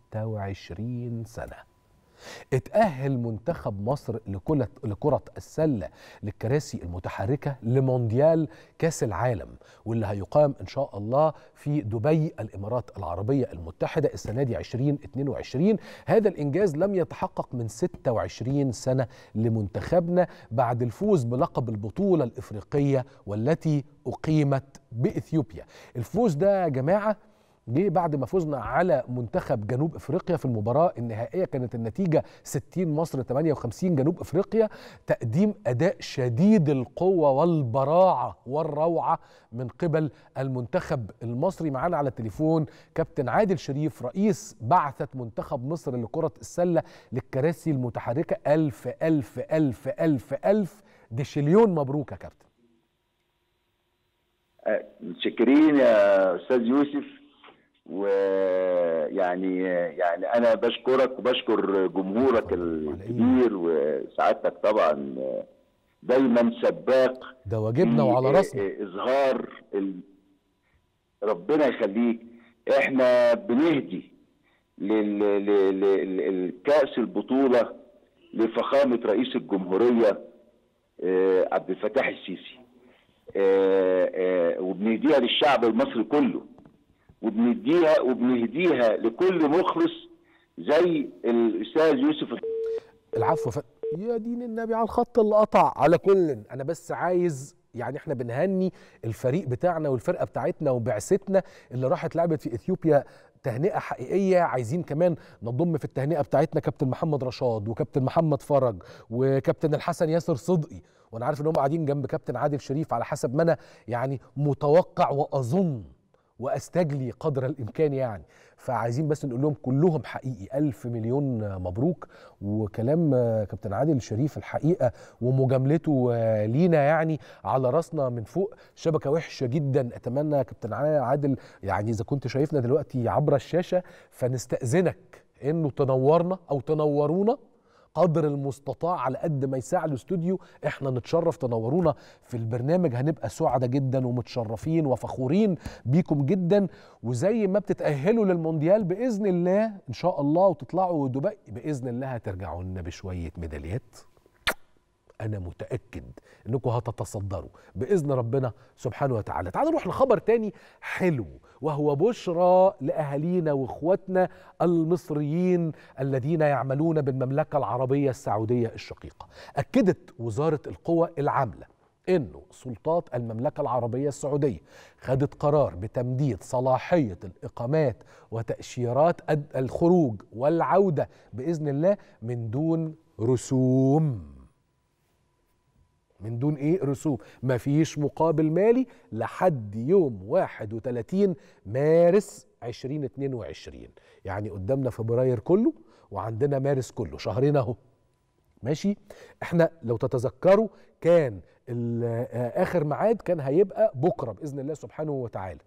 26 سنه اتأهل منتخب مصر لكرة لكرة السلة للكراسي المتحركة لمونديال كأس العالم واللي هيقام إن شاء الله في دبي الإمارات العربية المتحدة السنة دي 2022 هذا الإنجاز لم يتحقق من 26 سنة لمنتخبنا بعد الفوز بلقب البطولة الإفريقية والتي أقيمت بإثيوبيا الفوز ده يا جماعة جه بعد ما فزنا على منتخب جنوب افريقيا في المباراه النهائيه كانت النتيجه 60 مصر 58 جنوب افريقيا تقديم اداء شديد القوه والبراعه والروعه من قبل المنتخب المصري معانا على التليفون كابتن عادل شريف رئيس بعثه منتخب مصر لكره السله للكراسي المتحركه الف الف الف الف الف دشليون مبروك يا كابتن متشكرين يا استاذ يوسف ويعني يعني انا بشكرك وبشكر جمهورك الكبير وسعادتك طبعا دايما سباق ده واجبنا وعلى راسنا اظهار ال... ربنا يخليك احنا بنهدي للكاس البطوله لفخامه رئيس الجمهوريه عبد الفتاح السيسي وبنهديها للشعب المصري كله وبنديها وبنهديها لكل مخلص زي الاستاذ يوسف العفو ف... يا دين النبي على الخط اللي قطع على كل انا بس عايز يعني احنا بنهني الفريق بتاعنا والفرقه بتاعتنا وبعثتنا اللي راحت لعبت في اثيوبيا تهنئه حقيقيه عايزين كمان نضم في التهنئه بتاعتنا كابتن محمد رشاد وكابتن محمد فرج وكابتن الحسن ياسر صدقي وانا عارف ان هم قاعدين جنب كابتن عادل شريف على حسب ما انا يعني متوقع واظن واستجلي قدر الامكان يعني فعايزين بس نقول لهم كلهم حقيقي ألف مليون مبروك وكلام كابتن عادل شريف الحقيقه ومجاملته لينا يعني على راسنا من فوق شبكه وحشه جدا اتمنى كابتن عادل يعني اذا كنت شايفنا دلوقتي عبر الشاشه فنستاذنك انه تنورنا او تنورونا قدر المستطاع على قد ما يساع الاستوديو احنا نتشرف تنورونا في البرنامج هنبقى سعداء جدا ومتشرفين وفخورين بيكم جدا وزي ما بتتأهلوا للمونديال بإذن الله إن شاء الله وتطلعوا دبي بإذن الله هترجعوا لنا بشوية ميداليات أنا متأكد إنكم هتتصدروا بإذن ربنا سبحانه وتعالى تعالوا نروح لخبر تاني حلو وهو بشرى لأهالينا وإخواتنا المصريين الذين يعملون بالمملكة العربية السعودية الشقيقة أكدت وزارة القوى العاملة انه سلطات المملكه العربيه السعوديه خدت قرار بتمديد صلاحيه الاقامات وتاشيرات الخروج والعوده باذن الله من دون رسوم من دون ايه رسوم مفيش مقابل مالي لحد يوم 31 مارس 2022 يعني قدامنا فبراير كله وعندنا مارس كله شهرين اهو ماشي احنا لو تتذكروا كان اخر ميعاد كان هيبقى بكره باذن الله سبحانه وتعالى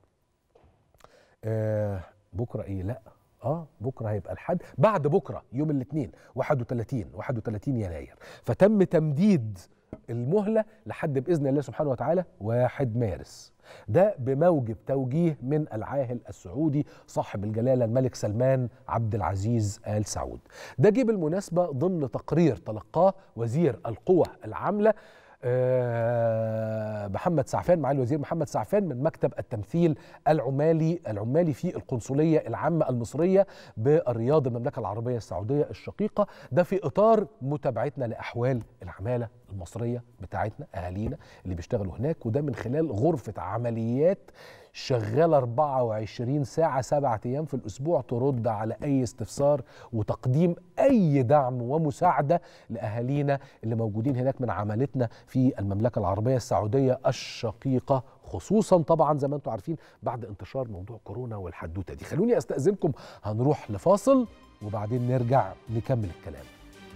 آه بكره ايه لا اه بكره هيبقى الحد بعد بكره يوم الاثنين 31 31 يناير فتم تمديد المهله لحد باذن الله سبحانه وتعالى 1 مارس ده بموجب توجيه من العاهل السعودي صاحب الجلاله الملك سلمان عبد العزيز ال سعود ده جه بالمناسبه ضمن تقرير تلقاه وزير القوى العامله آه، محمد سعفان معالي الوزير محمد سعفان من مكتب التمثيل العمالي العمالي في القنصليه العامه المصريه بالرياض المملكه العربيه السعوديه الشقيقه ده في اطار متابعتنا لاحوال العماله المصريه بتاعتنا اهالينا اللي بيشتغلوا هناك وده من خلال غرفه عمليات شغاله 24 ساعه سبعة ايام في الاسبوع ترد على اي استفسار وتقديم اي دعم ومساعده لاهالينا اللي موجودين هناك من عمالتنا في المملكه العربيه السعوديه الشقيقه خصوصا طبعا زي ما انتم عارفين بعد انتشار موضوع كورونا والحدوته دي خلوني استاذنكم هنروح لفاصل وبعدين نرجع نكمل الكلام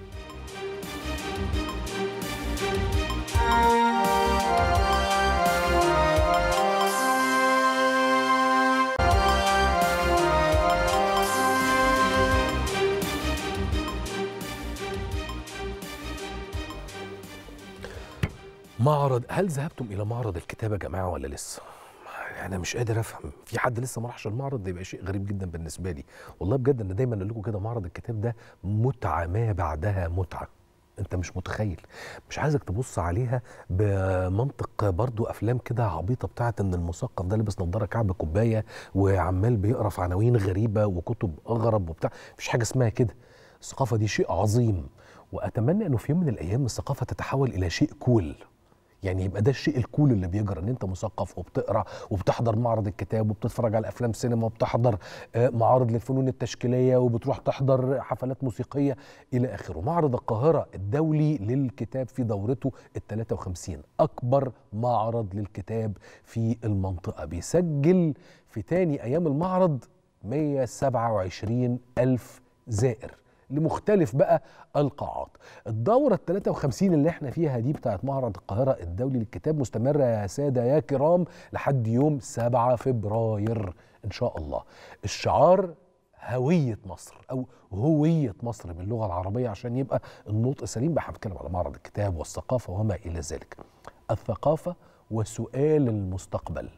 معرض هل ذهبتم الى معرض الكتابه يا جماعه ولا لسه انا مش قادر افهم في حد لسه ما راحش المعرض ده يبقى شيء غريب جدا بالنسبه لي والله بجد انا دايما اقول لكم كده معرض الكتاب ده متعه ما بعدها متعه انت مش متخيل مش عايزك تبص عليها بمنطق برضو افلام كده عبيطه بتاعت ان المثقف ده لابس نظاره كعب كوبايه وعمال بيقرا في عناوين غريبه وكتب اغرب وبتاع مفيش حاجه اسمها كده الثقافه دي شيء عظيم واتمنى انه في يوم من الايام الثقافه تتحول الى شيء كول يعني يبقى ده الشيء الكول اللي بيجرى ان انت مثقف وبتقرا وبتحضر معرض الكتاب وبتتفرج على افلام سينما وبتحضر آه، معارض للفنون التشكيليه وبتروح تحضر حفلات موسيقيه الى اخره. معرض القاهره الدولي للكتاب في دورته ال 53 اكبر معرض للكتاب في المنطقه بيسجل في تاني ايام المعرض 127 الف زائر لمختلف بقى القاعات الدورة ال 53 اللي احنا فيها دي بتاعت معرض القاهرة الدولي للكتاب مستمرة يا سادة يا كرام لحد يوم 7 فبراير إن شاء الله الشعار هوية مصر أو هوية مصر باللغة العربية عشان يبقى النطق سليم بقى هنتكلم على معرض الكتاب والثقافة وما إلى ذلك الثقافة وسؤال المستقبل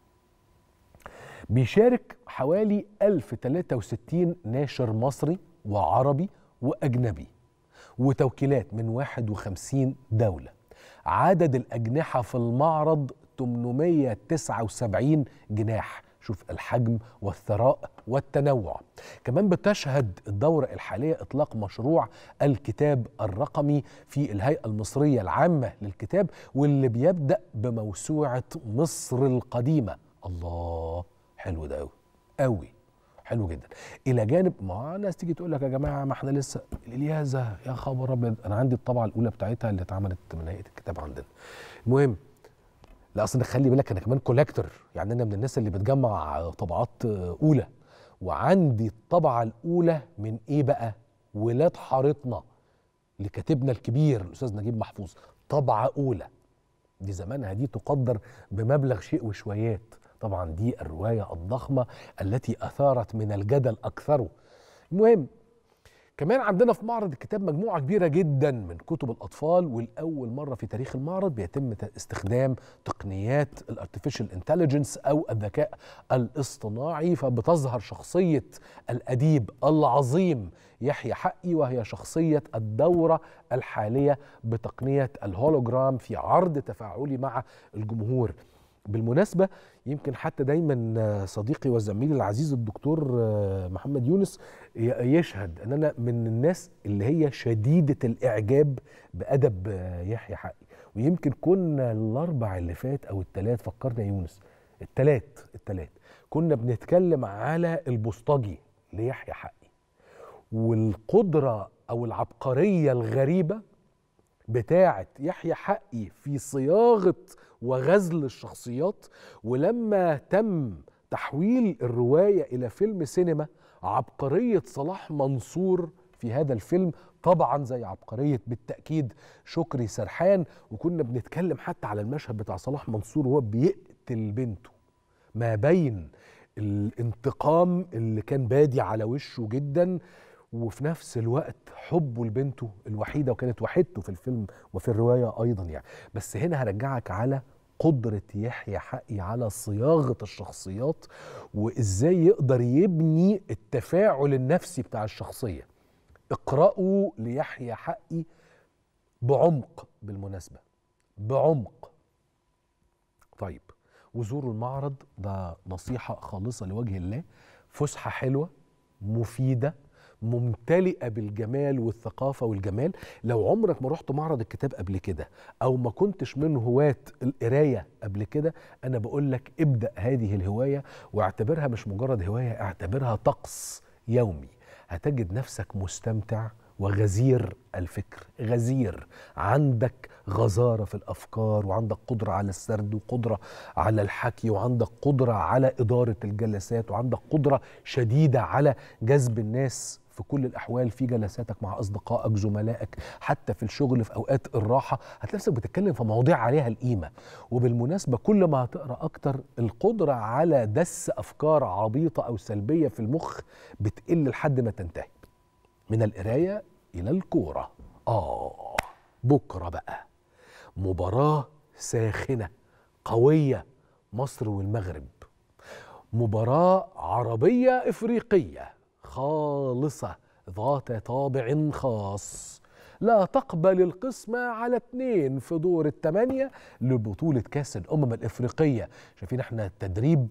بيشارك حوالي 1063 ناشر مصري وعربي وأجنبي وتوكيلات من 51 دولة عدد الأجنحة في المعرض 879 جناح شوف الحجم والثراء والتنوع كمان بتشهد الدورة الحالية إطلاق مشروع الكتاب الرقمي في الهيئة المصرية العامة للكتاب واللي بيبدأ بموسوعة مصر القديمة الله حلو ده قوي قوي حلو جدا الى جانب ما ناس تيجي تقول لك يا جماعه ما احنا لسه اليازه يا خبر ابيض انا عندي الطبعه الاولى بتاعتها اللي اتعملت من هيئه الكتاب عندنا المهم لا اصل خلي بالك انا كمان كولكتور يعني انا من الناس اللي بتجمع طبعات اولى وعندي الطبعه الاولى من ايه بقى ولاد حارتنا لكاتبنا الكبير الاستاذ نجيب محفوظ طبعه اولى دي زمانها دي تقدر بمبلغ شيء وشويات طبعا دي الروايه الضخمه التي اثارت من الجدل اكثره المهم كمان عندنا في معرض الكتاب مجموعه كبيره جدا من كتب الاطفال والاول مره في تاريخ المعرض بيتم استخدام تقنيات الارتفيشال انتليجنس او الذكاء الاصطناعي فبتظهر شخصيه الاديب العظيم يحيى حقي وهي شخصيه الدوره الحاليه بتقنيه الهولوجرام في عرض تفاعلي مع الجمهور بالمناسبة يمكن حتى دايما صديقي وزميلي العزيز الدكتور محمد يونس يشهد ان انا من الناس اللي هي شديدة الاعجاب بادب يحيى حقي ويمكن كنا الاربع اللي فات او التلات فكرنا يا يونس التلات التلات كنا بنتكلم على البوسطجي ليحيى حقي والقدرة او العبقرية الغريبة بتاعة يحيى حقي في صياغة وغزل الشخصيات ولما تم تحويل الرواية إلى فيلم سينما عبقرية صلاح منصور في هذا الفيلم طبعا زي عبقرية بالتأكيد شكري سرحان وكنا بنتكلم حتى على المشهد بتاع صلاح منصور وهو بيقتل بنته ما بين الانتقام اللي كان بادي على وشه جدا وفي نفس الوقت حبه لبنته الوحيده وكانت وحيدته في الفيلم وفي الروايه ايضا يعني بس هنا هرجعك على قدره يحيى حقي على صياغه الشخصيات وازاي يقدر يبني التفاعل النفسي بتاع الشخصيه اقرأوا ليحيى حقي بعمق بالمناسبة بعمق طيب وزوروا المعرض ده نصيحة خالصة لوجه الله فسحة حلوة مفيدة ممتلئة بالجمال والثقافة والجمال لو عمرك ما رحت معرض الكتاب قبل كده أو ما كنتش من هواة القراية قبل كده أنا بقول لك ابدأ هذه الهواية واعتبرها مش مجرد هواية اعتبرها طقس يومي هتجد نفسك مستمتع وغزير الفكر غزير عندك غزارة في الأفكار وعندك قدرة على السرد وقدرة على الحكي وعندك قدرة على إدارة الجلسات وعندك قدرة شديدة على جذب الناس في كل الأحوال في جلساتك مع أصدقائك زملائك حتى في الشغل في أوقات الراحة هتلاقي نفسك بتتكلم في مواضيع عليها القيمة وبالمناسبة كل ما هتقرأ أكتر القدرة على دس أفكار عبيطة أو سلبية في المخ بتقل لحد ما تنتهي من القراية إلى الكورة آه بكرة بقى مباراة ساخنة قوية مصر والمغرب مباراة عربية إفريقية خالصة ذات طابع خاص لا تقبل القسمة على اتنين في دور الثمانية لبطولة كأس الأمم الإفريقية شايفين احنا التدريب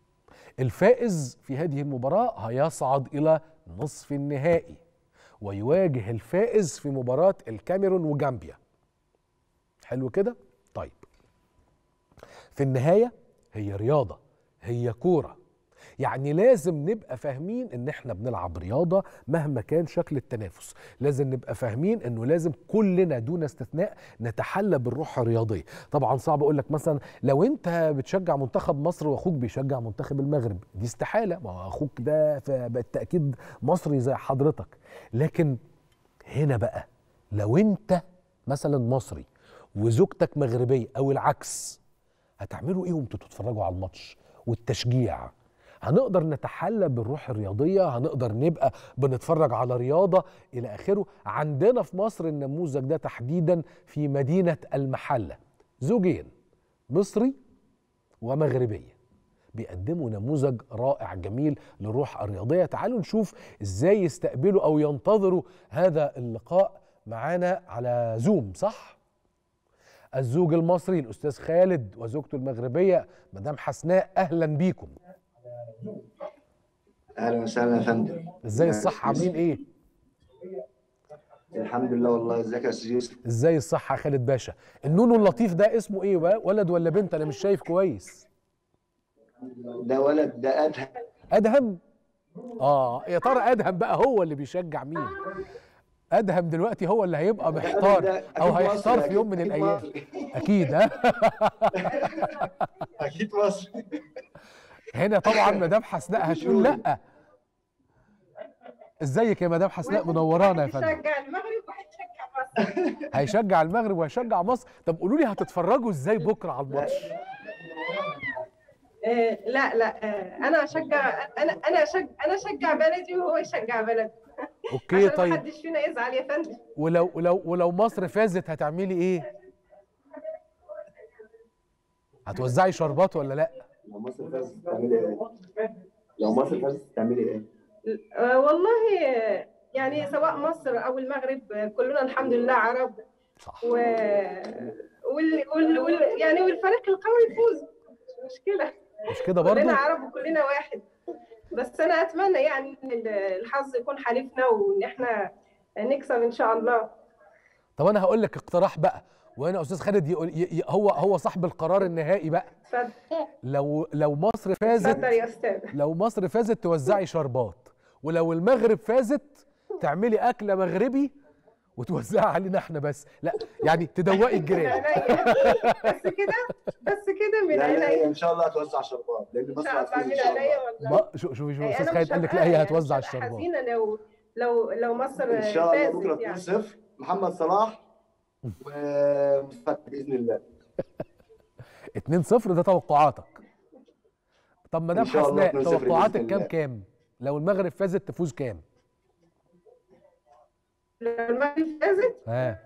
الفائز في هذه المباراة هيصعد إلى نصف النهائي ويواجه الفائز في مباراة الكاميرون وجامبيا حلو كده؟ طيب في النهاية هي رياضة هي كورة يعني لازم نبقى فاهمين ان احنا بنلعب رياضة مهما كان شكل التنافس لازم نبقى فاهمين انه لازم كلنا دون استثناء نتحلى بالروح الرياضية طبعا صعب اقول لك مثلا لو انت بتشجع منتخب مصر واخوك بيشجع منتخب المغرب دي استحالة ما هو اخوك ده بالتأكيد مصري زي حضرتك لكن هنا بقى لو انت مثلا مصري وزوجتك مغربية او العكس هتعملوا ايه وانتوا تتفرجوا على الماتش والتشجيع هنقدر نتحلى بالروح الرياضيه هنقدر نبقى بنتفرج على رياضه الى اخره عندنا في مصر النموذج ده تحديدا في مدينه المحله زوجين مصري ومغربيه بيقدموا نموذج رائع جميل للروح الرياضيه تعالوا نشوف ازاي يستقبلوا او ينتظروا هذا اللقاء معانا على زوم صح الزوج المصري الاستاذ خالد وزوجته المغربيه مدام حسناء اهلا بيكم اهلا وسهلا يا فندم ازاي الصحة عاملين ايه؟ الحمد لله والله ازيك يا استاذ يوسف ازاي الصحة يا خالد باشا؟ النونو اللطيف ده اسمه ايه بقى؟ ولد ولا بنت؟ انا مش شايف كويس. ده ولد ده ادهم ادهم؟ اه يا ترى ادهم بقى هو اللي بيشجع مين؟ ادهم دلوقتي هو اللي هيبقى محتار ده او أكيد هيحتار مصري، في يوم من أكيد الايام مصري. اكيد ها اكيد مصر هنا طبعا مدام حسناء هتقول لا ازيك يا مدام حسناء منورانا يا فندم يشجع المغرب واحد يشجع مصر هيشجع المغرب وهيشجع مصر طب قولوا لي هتتفرجوا ازاي بكره على الماتش آه لا لا آه انا اشجع انا انا اشجع انا اشجع بلدي وهو يشجع بلده اوكي عشان طيب محدش فينا يزعل يا فندم ولو ولو ولو مصر فازت هتعملي ايه هتوزعي شربات ولا لا لو مصر فازت تعملي ايه؟ لو مصر فازت تعملي ايه؟ آه والله آه، يعني سواء مصر او المغرب آه، كلنا الحمد لله عرب صح و وال... وال... وال... يعني والفريق القوي يفوز مش مشكله مش كده برضو كلنا عرب وكلنا واحد بس انا اتمنى يعني ان الحظ يكون حليفنا وان احنا نكسب ان شاء الله طب انا هقول لك اقتراح بقى وانا استاذ خالد يقول ي... ي... هو هو صاحب القرار النهائي بقى اتفضل لو لو مصر فازت اتفضل يا استاذ لو مصر فازت توزعي شربات ولو المغرب فازت تعملي اكله مغربي وتوزعها علينا احنا بس لا يعني تدوقي الجيران بس كده بس كده من لا لا هي عينيا ان شاء الله هتوزع شربات لان ان مصر شاء الله هتفوز من ان شاء الله عينيا والله ما شو شوفي شوفي أي استاذ أنا خالد مش قال لك هبقى لا هي يعني هتوزع مش هبقى الشربات حزينه لو لو لو مصر ان شاء الله بكره فازت يعني 2-0 محمد صلاح ومصطفى باذن الله 2-0 ده توقعاتك طب مدام إن شاء الله حسناء 2-0 بإذن توقعاتك كام الله. كام لو المغرب فازت تفوز كام لو المغرب فازت ها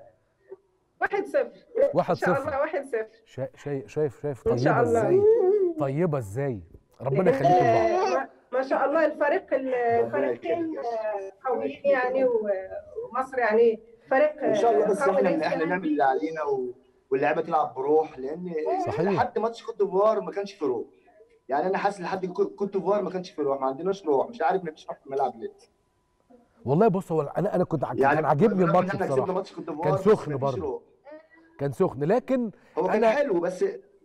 1-0 واحد ان شاء صفر. الله 1-0 شا- شايف شايف شايف إن شاء طيبه الله. ازاي طيبه ازاي ربنا يخليكم لبعض ما- ما شاء الله الفريق الفريقين آه، قويين يعني و- ومصر يعني فريق ان شاء الله بس قوي احنا ليس احنا نعمل اللي علينا و... واللعيبه تلعب بروح لان صحيح. لحد ماتش كوت ديفوار ما كانش في روح يعني انا حاسس لحد كو- كوت ديفوار ما كانش في روح ما عندناش روح مش عارف ما فيش روح في الملعب ليه والله بص هو انا انا كنت ع- يعني كان عاجبني بالرغم إن الماتش احنا كسبنا بصراحه ماتش كوت ديفوار كان بس سخن مفيش برضه. روح. كان سخن لكن هو كان أنا- حلو بس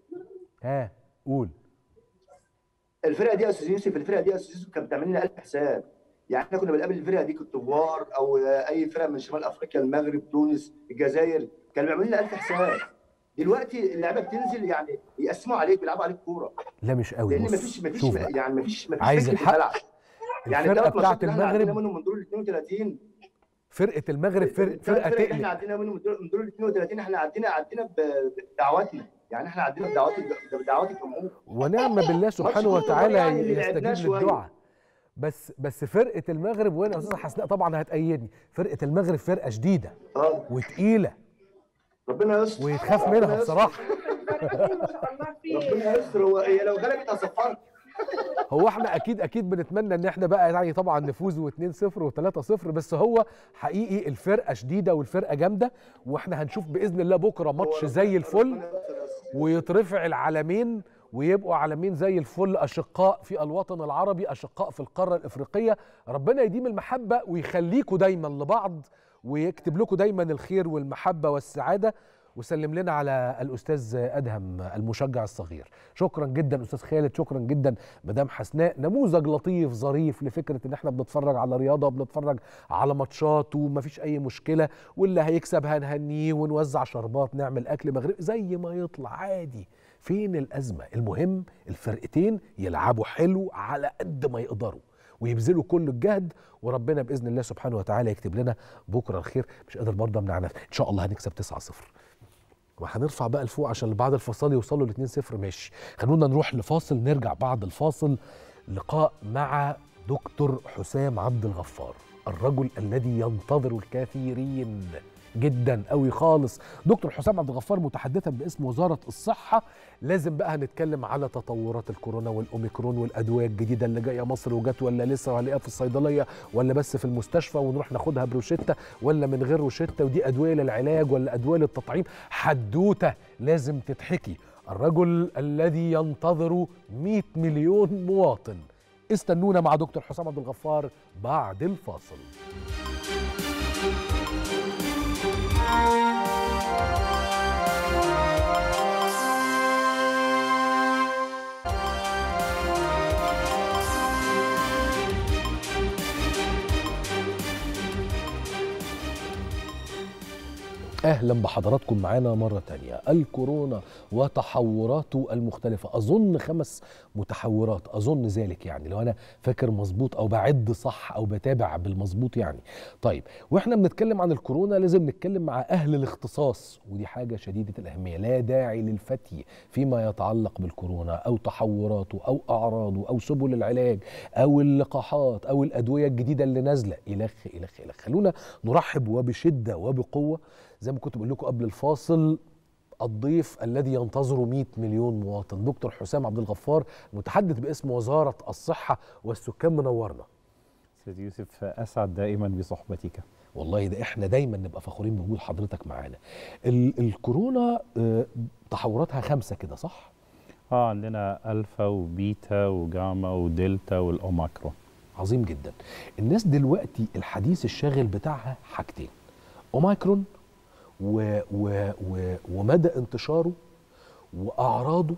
ها قول الفرقه دي يا استاذ يوسف الفرقه دي يا استاذ يوسف كانت بتعمل لنا الف حساب يعني احنا كنا بنقابل الفرقه دي كوت ديفوار او اي فرقه من شمال افريقيا المغرب تونس الجزائر كانوا بيعملوا لنا الف حساب دلوقتي اللعيبه بتنزل يعني يقسموا عليك بيلعبوا عليك كوره لا مش قوي لان بص مفيش مفيش شوف بقى. يعني مفيش مفيش عايز فكر في الحق الملعب يعني الفرقه الثلاث ماتشات بتاعت اللي احنا عدينا المغرب منهم من دور ال 32 فرقه المغرب فرق الثلاث فرقه فرق اللي احنا تقلق عدينا منهم من دور من دور ال 32 احنا عدينا عدينا ب- بدعواتنا يعني احنا عدينا بدعوات بدعوات الجمهور ونعم بالله سبحانه كوت ديفوار وتعالى يعني اللي لعبناه يستجيب شوية. للدعاء بس بس فرقه المغرب وين يا استاذه حسناء طبعا هتأيدني فرقه المغرب فرقه شديده اه وتقيله ربنا يستر ويتخاف ربنا منها يستر. بصراحه الفريقين ما شاء الله في ربنا يستر هو هي لو غلبت هصفرك هو احنا اكيد اكيد بنتمنى ان احنا بقى يعني طبعا نفوز و2-0 و3-0 بس هو حقيقي الفرقه شديده والفرقه جامده واحنا هنشوف باذن الله بكره ماتش زي الفل ربنا يستر. ويترفع العلمين ويبقوا علمين زي الفل اشقاء في الوطن العربي اشقاء في القاره الافريقيه ربنا يديم المحبه ويخليكم دايما لبعض ويكتب لكم دايما الخير والمحبه والسعاده وسلم لنا على الاستاذ ادهم المشجع الصغير شكرا جدا استاذ خالد شكرا جدا مدام حسناء نموذج لطيف ظريف لفكره ان احنا بنتفرج على رياضه وبنتفرج على ماتشات ومفيش اي مشكله واللي هيكسب هنهنيه ونوزع شربات نعمل اكل مغربي زي ما يطلع عادي فين الازمه المهم الفرقتين يلعبوا حلو على قد ما يقدروا ويبذلوا كل الجهد وربنا باذن الله سبحانه وتعالى يكتب لنا بكره الخير مش قادر برضه امنع نفسي ان شاء الله هنكسب 9-0 وهنرفع بقى لفوق عشان بعد الفصل يوصلوا ل 2-0 ماشي خلونا نروح لفاصل نرجع بعد الفاصل لقاء مع دكتور حسام عبد الغفار الرجل الذي ينتظر الكثيرين جدا قوي خالص دكتور حسام عبد الغفار متحدثا باسم وزاره الصحه لازم بقى هنتكلم على تطورات الكورونا والاوميكرون والادويه الجديده اللي جايه مصر وجت ولا لسه وهلاقيها في الصيدليه ولا بس في المستشفى ونروح ناخدها بروشته ولا من غير روشته ودي ادويه للعلاج ولا ادويه للتطعيم حدوته لازم تتحكي الرجل الذي ينتظر 100 مليون مواطن استنونا مع دكتور حسام عبد الغفار بعد الفاصل اهلا بحضراتكم معانا مره تانية الكورونا وتحوراته المختلفه اظن خمس متحورات اظن ذلك يعني لو انا فاكر مظبوط او بعد صح او بتابع بالمظبوط يعني طيب واحنا بنتكلم عن الكورونا لازم نتكلم مع اهل الاختصاص ودي حاجه شديده الاهميه لا داعي للفتي فيما يتعلق بالكورونا او تحوراته او اعراضه او سبل العلاج او اللقاحات او الادويه الجديده اللي نازله الخ الخ الخ خلونا نرحب وبشده وبقوه زي ما كنت بقول لكم قبل الفاصل الضيف الذي ينتظر 100 مليون مواطن دكتور حسام عبد الغفار متحدث باسم وزاره الصحه والسكان منورنا استاذ يوسف اسعد دائما بصحبتك والله ده احنا دايما نبقى فخورين بوجود حضرتك معانا ال- الكورونا آه، تحوراتها خمسه كده صح اه عندنا الفا وبيتا وجاما ودلتا والاوميكرون عظيم جدا الناس دلوقتي الحديث الشاغل بتاعها حاجتين اوميكرون و و و ومدى انتشاره واعراضه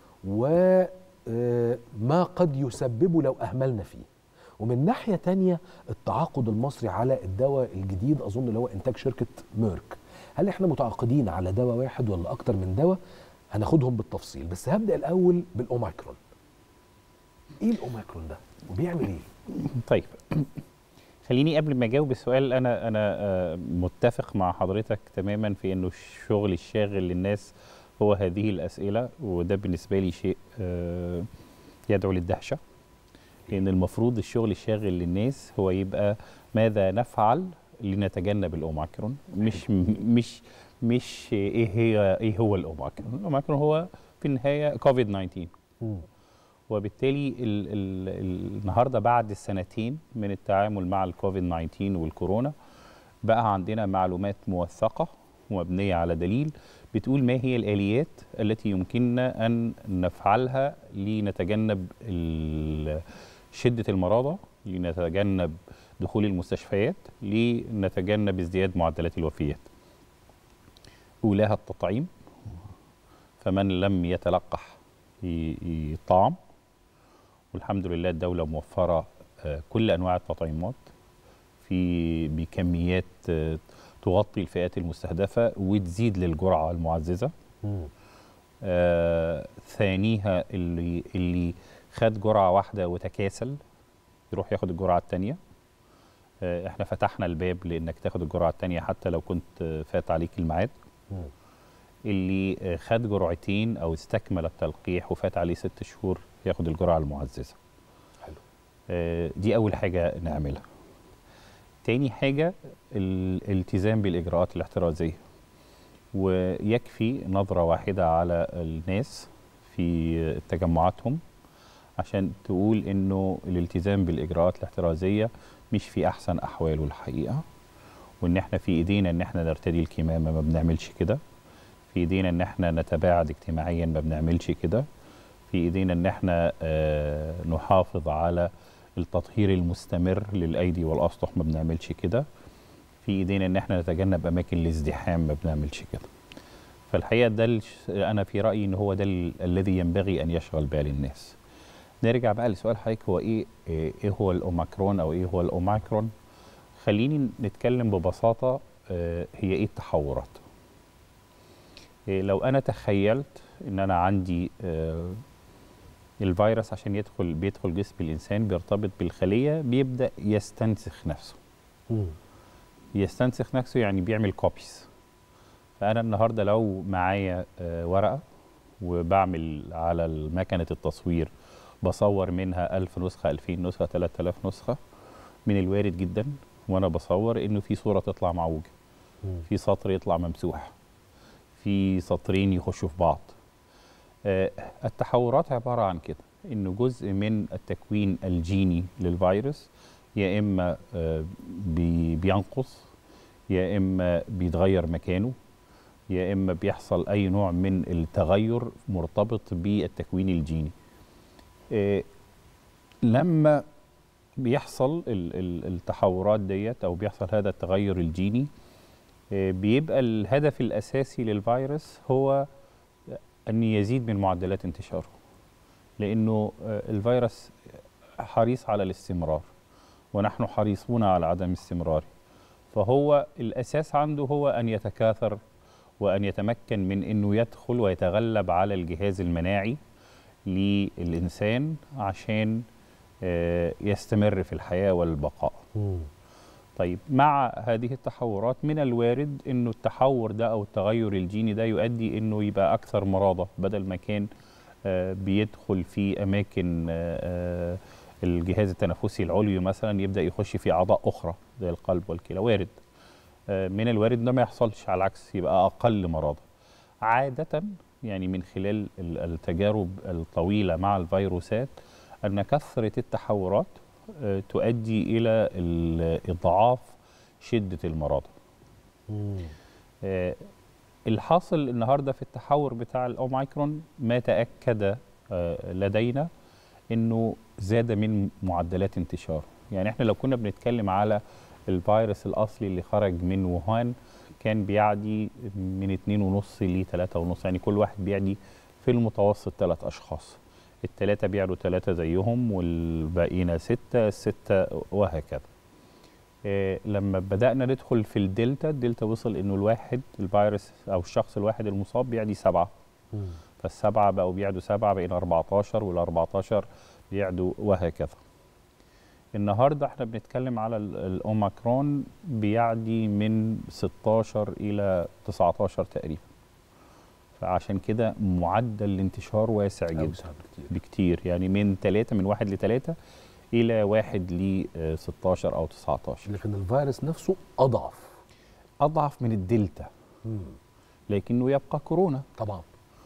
وما قد يسببه لو اهملنا فيه ومن ناحيه تانية التعاقد المصري على الدواء الجديد اظن اللي هو انتاج شركه ميرك هل احنا متعاقدين على دواء واحد ولا اكتر من دواء هناخدهم بالتفصيل بس هبدا الاول بالاوميكرون ايه الاوميكرون ده وبيعمل ايه طيب خليني قبل ما اجاوب السؤال انا انا آه، متفق مع حضرتك تماما في انه الشغل الشاغل للناس هو هذه الاسئله وده بالنسبه لي شيء آه، يدعو للدهشه لان المفروض الشغل الشاغل للناس هو يبقى ماذا نفعل لنتجنب الاوميكرون مش مش مش ايه هي ايه هو الاوميكرون الاوميكرون هو في النهايه كوفيد 19 مم. وبالتالي ال ال ال النهارده بعد سنتين من التعامل مع الكوفيد 19 والكورونا بقى عندنا معلومات موثقه ومبنيه على دليل بتقول ما هي الاليات التي يمكننا ان نفعلها لنتجنب ال- شده المرضى لنتجنب دخول المستشفيات لنتجنب ازدياد معدلات الوفيات أولاها التطعيم فمن لم يتلقح ي- يطعم والحمد لله الدولة موفرة آه، كل أنواع التطعيمات في بكميات آه، تغطي الفئات المستهدفة وتزيد للجرعة المعززة مم. آه ثانيها اللي اللي خد جرعه واحده وتكاسل يروح ياخد الجرعه الثانيه آه احنا فتحنا الباب لانك تاخد الجرعه الثانيه حتى لو كنت آه، فات عليك الميعاد مم. اللي آه، خد جرعتين او استكمل التلقيح وفات عليه ست شهور ياخد الجرعه المعززه حلو. آه دي اول حاجه نعملها تاني حاجه الالتزام بالاجراءات الاحترازيه ويكفي نظرة واحدة على الناس في تجمعاتهم عشان تقول انه الالتزام بالاجراءات الاحترازية مش في احسن احواله الحقيقة وان احنا في ايدينا ان احنا نرتدي الكمامة ما بنعملش كده في ايدينا ان احنا نتباعد اجتماعيا ما بنعملش كده في ايدينا ان احنا آه نحافظ على التطهير المستمر للايدي والاسطح ما بنعملش كده في ايدينا ان احنا نتجنب اماكن الازدحام ما بنعملش كده فالحقيقه ده الش- انا في رايي ان هو ده ال- الذي ينبغي ان يشغل بال الناس نرجع بقى لسؤال حضرتك هو ايه ايه إيه هو الاوميكرون او ايه هو الاوميكرون خليني نتكلم ببساطه آه، هي ايه التحورات إيه لو انا تخيلت ان انا عندي آه، الفيروس عشان يدخل بيدخل جسم الانسان بيرتبط بالخليه بيبدا يستنسخ نفسه مم. يستنسخ نفسه يعني بيعمل كوبيز فانا النهارده لو معايا آه، ورقه وبعمل على مكنه التصوير بصور منها 1000 نسخه 2000 نسخه 3000 نسخه من الوارد جدا وانا بصور انه في صوره تطلع معوجه مم. في سطر يطلع ممسوح في سطرين يخشوا في بعض آه، التحورات عبارة عن كده إنه جزء من التكوين الجيني للفيروس يا إما آه، بي- بينقص يا إما بيتغير مكانه يا إما بيحصل أي نوع من التغير مرتبط بالتكوين الجيني آه، لما بيحصل ال- ال- التحورات ديت أو بيحصل هذا التغير الجيني آه، بيبقى الهدف الأساسي للفيروس هو أن يزيد من معدلات انتشاره لأنه آه، الفيروس حريص على الاستمرار ونحن حريصون على عدم استمراره فهو الأساس عنده هو أن يتكاثر وأن يتمكن من أنه يدخل ويتغلب على الجهاز المناعي للإنسان عشان آه، يستمر في الحياة والبقاء مم. طيب مع هذه التحورات من الوارد انه التحور ده او التغير الجيني ده يؤدي انه يبقى اكثر مرضى بدل ما كان آه، بيدخل في اماكن آه، آه، الجهاز التنفسي العلوي مثلا يبدا يخش في اعضاء اخرى زي القلب والكلى وارد آه، من الوارد ده ما يحصلش على العكس يبقى اقل مرضى عاده يعني من خلال ال- التجارب الطويله مع الفيروسات ان كثره التحورات آه، تؤدي الى ال- اضعاف شده المرض مم. آه، الحاصل النهارده في التحور بتاع الاوميكرون ما تاكد آه، لدينا انه زاد من معدلات انتشاره يعني احنا لو كنا بنتكلم على الفيروس الاصلي اللي خرج من ووهان كان بيعدي من 2.5 ل 3.5 يعني كل واحد بيعدي في المتوسط ثلاث اشخاص الثلاثه بيعدوا ثلاثه زيهم والباقيين سته سته وهكذا آه، لما بدأنا ندخل في الدلتا الدلتا وصل انه الواحد الفيروس او الشخص الواحد المصاب بيعدي سبعة مم. فالسبعة بقوا بيعدوا سبعة بقينا 14 وال 14 بيعدوا وهكذا النهاردة احنا بنتكلم على ال- الأوميكرون بيعدي من 16 إلى 19 تقريبا فعشان كده معدل الانتشار واسع جدا أوسع بكتير. بكتير يعني من ثلاثة من واحد لثلاثة الى 1 ل 16 او 19 لكن الفيروس نفسه اضعف اضعف من الدلتا لكنه يبقى كورونا طبعا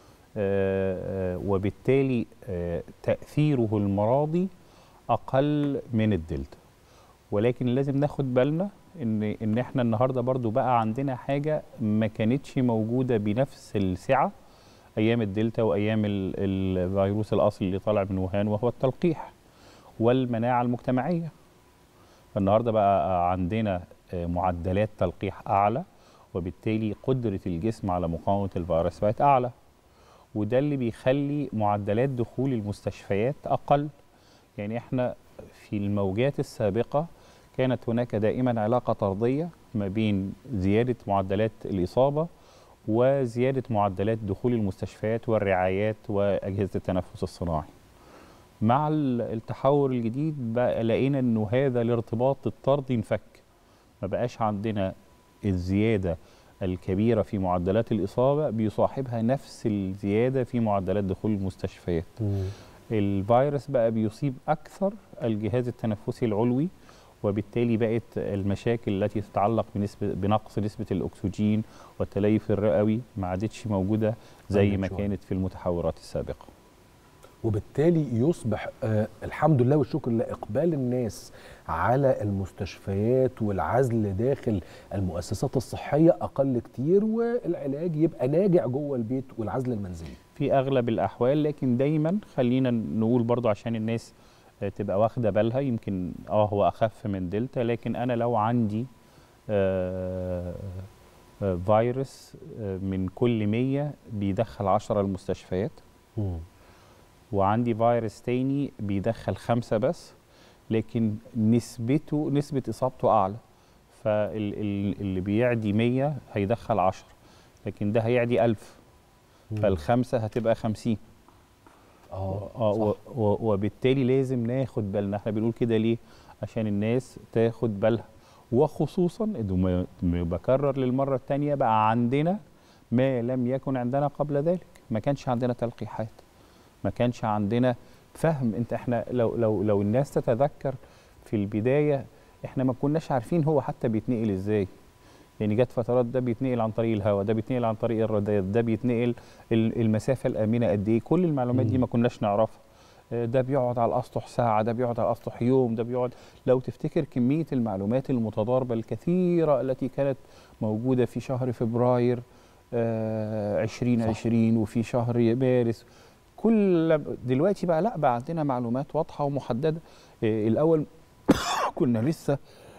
آه، آه، وبالتالي آه، تاثيره المرضي اقل من الدلتا ولكن لازم ناخد بالنا ان ان احنا النهارده برضو بقى عندنا حاجه ما كانتش موجوده بنفس السعه ايام الدلتا وايام ال- الفيروس الاصلي اللي طالع من ووهان وهو التلقيح والمناعه المجتمعيه فالنهارده بقى عندنا آه، معدلات تلقيح اعلى وبالتالي قدره الجسم على مقاومه الفيروس بقت اعلى وده اللي بيخلي معدلات دخول المستشفيات اقل يعني احنا في الموجات السابقه كانت هناك دائما علاقه طرديه ما بين زياده معدلات الاصابه وزياده معدلات دخول المستشفيات والرعايات واجهزه التنفس الصناعي. مع ال- التحول الجديد بقى لقينا انه هذا الارتباط الطردي انفك ما بقاش عندنا الزياده الكبيره في معدلات الاصابه بيصاحبها نفس الزياده في معدلات دخول المستشفيات. الفيروس بقى بيصيب اكثر الجهاز التنفسي العلوي وبالتالي بقت المشاكل التي تتعلق بنسبه بنقص نسبه الاكسجين والتليف الرئوي ما عادتش موجوده زي عندك ما شوية. كانت في المتحورات السابقه. وبالتالي يصبح آه الحمد لله والشكر لله اقبال الناس على المستشفيات والعزل داخل المؤسسات الصحيه اقل كتير والعلاج يبقى ناجع جوه البيت والعزل المنزلي في اغلب الاحوال لكن دايما خلينا نقول برضو عشان الناس آه، تبقى واخده بالها يمكن اه هو اخف من دلتا لكن انا لو عندي آه، آه، فيروس آه، من كل 100 بيدخل 10 المستشفيات وعندي فيروس تاني بيدخل خمسة بس لكن نسبته نسبة إصابته أعلى فاللي بيعدي 100 هيدخل 10 لكن ده هيعدي 1000 فالخمسة هتبقى 50 اه اه و- صح. و- وبالتالي لازم ناخد بالنا احنا بنقول كده ليه عشان الناس تاخد بالها وخصوصا إنه ما- ما بكرر للمره الثانيه بقى عندنا ما لم يكن عندنا قبل ذلك ما كانش عندنا تلقيحات ما كانش عندنا فهم انت احنا لو لو لو الناس تتذكر في البدايه احنا ما كناش عارفين هو حتى بيتنقل ازاي يعني جت فترات ده بيتنقل عن طريق الهواء ده بيتنقل عن طريق الراديات ده بيتنقل ال- المسافه الامنه قد ايه كل المعلومات دي مم. ما كناش نعرفها آه، ده بيقعد على الاسطح ساعه ده بيقعد على الاسطح يوم ده بيقعد لو تفتكر كميه المعلومات المتضاربه الكثيره التي كانت موجوده في شهر فبراير آه 2020 وفي شهر مارس كل دلوقتي بقى لا بقى عندنا معلومات واضحه ومحدده آه الاول كنا لسه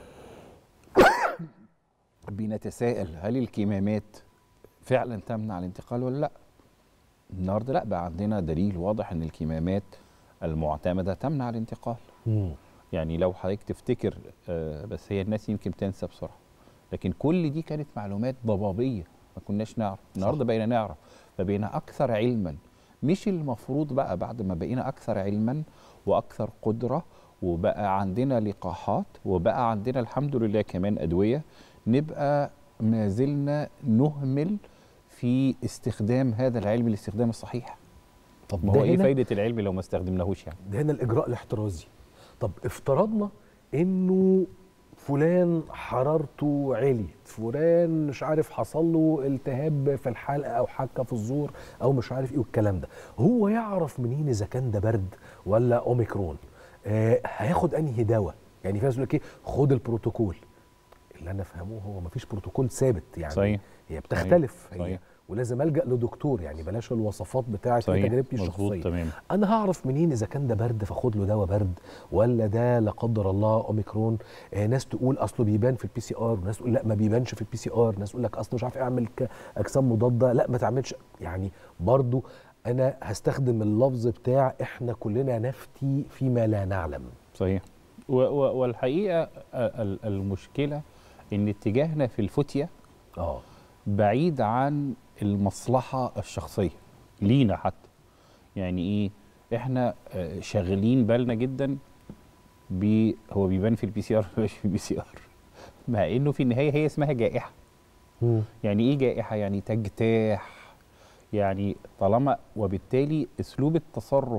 بنتساءل هل الكمامات فعلا تمنع الانتقال ولا لا النهارده لا بقى عندنا دليل واضح ان الكمامات المعتمده تمنع الانتقال مم. يعني لو حضرتك تفتكر آه، بس هي الناس يمكن بتنسى بسرعه لكن كل دي كانت معلومات ضبابيه ما كناش نعرف النهارده بقينا نعرف فبقينا اكثر علما مش المفروض بقى بعد ما بقينا اكثر علما واكثر قدره وبقى عندنا لقاحات وبقى عندنا الحمد لله كمان ادويه نبقى ما زلنا نهمل في استخدام هذا العلم الاستخدام الصحيح طب ما ده هو ايه هنا فايده العلم لو ما استخدمناهوش يعني ده هنا الاجراء الاحترازي طب افترضنا انه فلان حرارته عليت فلان مش عارف حصل له التهاب في الحلقه او حكه في الزور او مش عارف ايه والكلام ده هو يعرف منين اذا كان ده برد ولا اوميكرون آه هياخد انهي دواء يعني في ناس يقول لك ايه خد البروتوكول اللي انا فهمه هو مفيش بروتوكول ثابت يعني صحيح. هي بتختلف صحيح. هي ولازم الجا لدكتور يعني بلاش الوصفات بتاعت صحيح. تجربتي مظبوط الشخصيه تمام. انا هعرف منين اذا كان ده برد فاخد له دواء برد ولا ده لا قدر الله اوميكرون آه ناس تقول اصله بيبان في البي سي ار وناس تقول لا ما بيبانش في البي سي ار ناس تقول لك اصله مش عارف اعمل ك- اجسام مضاده لا ما تعملش يعني برضو انا هستخدم اللفظ بتاع احنا كلنا نفتي فيما لا نعلم صحيح و و والحقيقه ال- المشكله ان اتجاهنا في الفتيه اه بعيد عن المصلحه الشخصيه لينا حتى يعني ايه احنا آه، شاغلين بالنا جدا ب هو بيبان في البي سي ار مش في البي سي ار مع انه في النهايه هي اسمها جائحه يعني ايه جائحه يعني تجتاح يعني طالما وبالتالي اسلوب التصرف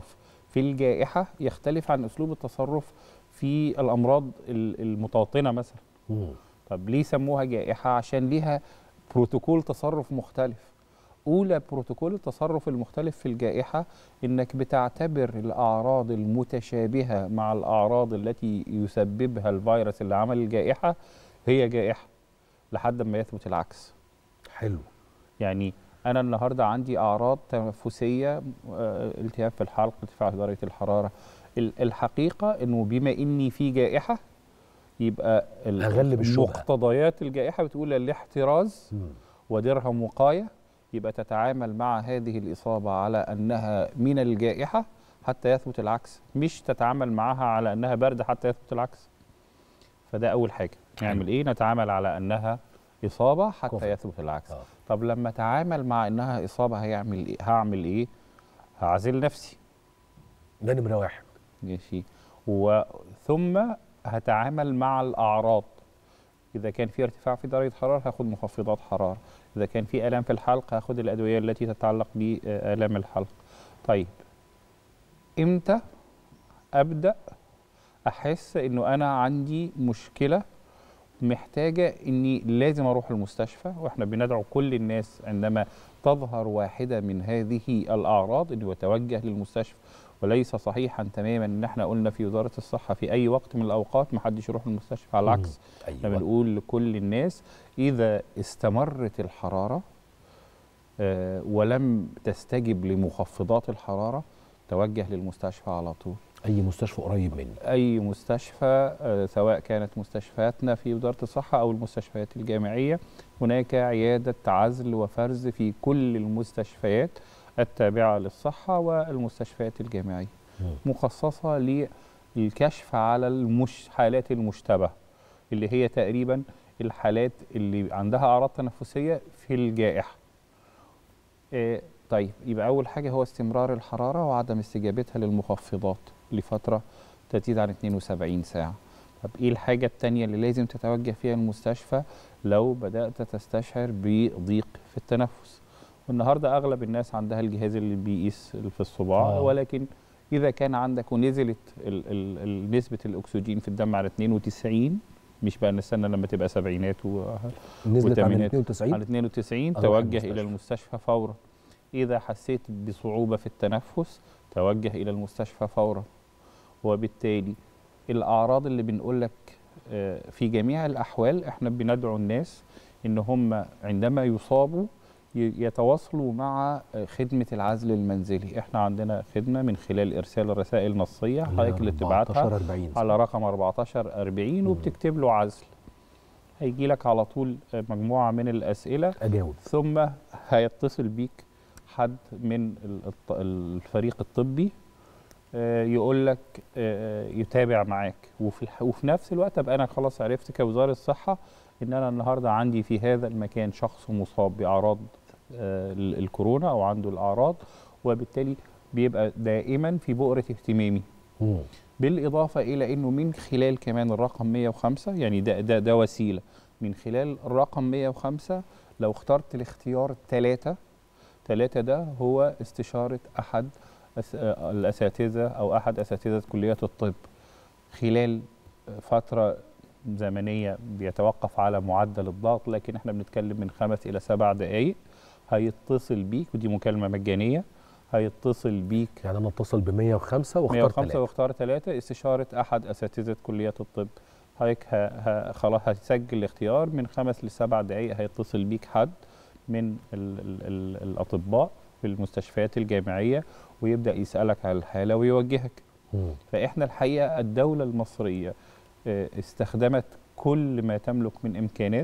في الجائحه يختلف عن اسلوب التصرف في الامراض ال- المتوطنه مثلا مم. طب ليه سموها جائحه عشان ليها بروتوكول تصرف مختلف اولى بروتوكول التصرف المختلف في الجائحه انك بتعتبر الاعراض المتشابهه مع الاعراض التي يسببها الفيروس اللي عمل الجائحه هي جائحه لحد ما يثبت العكس حلو يعني انا النهارده عندي اعراض تنفسيه آه، التهاب في الحلق ارتفاع في درجه الحراره ال- الحقيقه انه بما اني في جائحه يبقى ال- أغلب الشبهة. مقتضيات الجائحه بتقول الاحتراز مم. ودرهم وقايه يبقى تتعامل مع هذه الاصابه على انها من الجائحه حتى يثبت العكس مش تتعامل معها على انها برد حتى يثبت العكس فده اول حاجه نعمل ايه نتعامل على انها اصابه حتى كفر. يثبت العكس آه. طب لما اتعامل مع انها اصابه هيعمل ايه هعمل ايه هعزل نفسي ده نمره واحد ماشي وثم هتعامل مع الاعراض اذا كان في ارتفاع في درجه حراره هاخد مخفضات حراره اذا كان في الام في الحلق هاخد الادويه التي تتعلق بالام الحلق طيب امتى ابدا احس انه انا عندي مشكله محتاجه اني لازم اروح المستشفى واحنا بندعو كل الناس عندما تظهر واحده من هذه الاعراض انه يتوجه للمستشفى وليس صحيحا تماما ان احنا قلنا في وزاره الصحه في اي وقت من الاوقات ما حدش يروح المستشفى على العكس احنا ايوه بنقول لكل الناس اذا استمرت الحراره آه، ولم تستجب لمخفضات الحراره توجه للمستشفى على طول اي مستشفى قريب مني اي مستشفى آه، سواء كانت مستشفياتنا في وزاره الصحه او المستشفيات الجامعيه هناك عياده عزل وفرز في كل المستشفيات التابعه للصحه والمستشفيات الجامعيه مم. مخصصه للكشف على المش حالات المشتبه اللي هي تقريبا الحالات اللي عندها اعراض تنفسيه في الجائحه آه، طيب يبقى اول حاجه هو استمرار الحراره وعدم استجابتها للمخفضات لفتره تزيد عن 72 ساعه طب ايه الحاجه التانية اللي لازم تتوجه فيها المستشفى لو بدات تستشعر بضيق في التنفس والنهارده اغلب الناس عندها الجهاز اللي بيقيس في الصباع آه. ولكن اذا كان عندك ونزلت ال ال ال نسبه الاكسجين في الدم على 92 مش بقى نستنى لما تبقى سبعينات و نزلت عن والتمانينات. 92 على 92 أروح توجه المستشفى. الى المستشفى فورا اذا حسيت بصعوبه في التنفس توجه الى المستشفى فورا وبالتالي الاعراض اللي بنقول لك آه، في جميع الاحوال احنا بندعو الناس ان هم عندما يصابوا ي- يتواصلوا مع آه، خدمه العزل المنزلي احنا عندنا خدمه من خلال ارسال رسائل نصيه حضرتك اللي بتبعتها 14 40 على رقم 1440 وبتكتب له عزل هيجي لك على طول آه، مجموعه من الاسئله اجاوب ثم هيتصل بيك حد من ال- الط- الفريق الطبي آه، يقول لك آه، يتابع معاك وفي الح- وفي نفس الوقت ابقى انا خلاص عرفت كوزاره الصحه ان انا النهارده عندي في هذا المكان شخص مصاب باعراض آه، ال- الكورونا او عنده الاعراض وبالتالي بيبقى دائما في بؤره اهتمامي مم. بالإضافة إلى أنه من خلال كمان الرقم 105 يعني ده, ده, ده وسيلة من خلال الرقم 105 لو اخترت الاختيار ثلاثة ثلاثة ده هو استشارة أحد أس- آه، الأساتذة أو أحد أساتذة كليات الطب خلال فترة زمنية بيتوقف على معدل الضغط لكن احنا بنتكلم من خمس إلى سبع دقايق هيتصل بيك ودي مكالمة مجانية هيتصل بيك يعني انا اتصل ب 105 واختار 105 ثلاثة واختار ثلاثة استشارة أحد أساتذة كليات الطب هيك ه... ه... خلاص هتسجل الاختيار من خمس لسبع دقايق هيتصل بيك حد من ال... ال... ال... الأطباء في المستشفيات الجامعية ويبدأ يسألك على الحالة ويوجهك مم. فإحنا الحقيقة الدولة المصرية آه، استخدمت كل ما تملك من إمكانات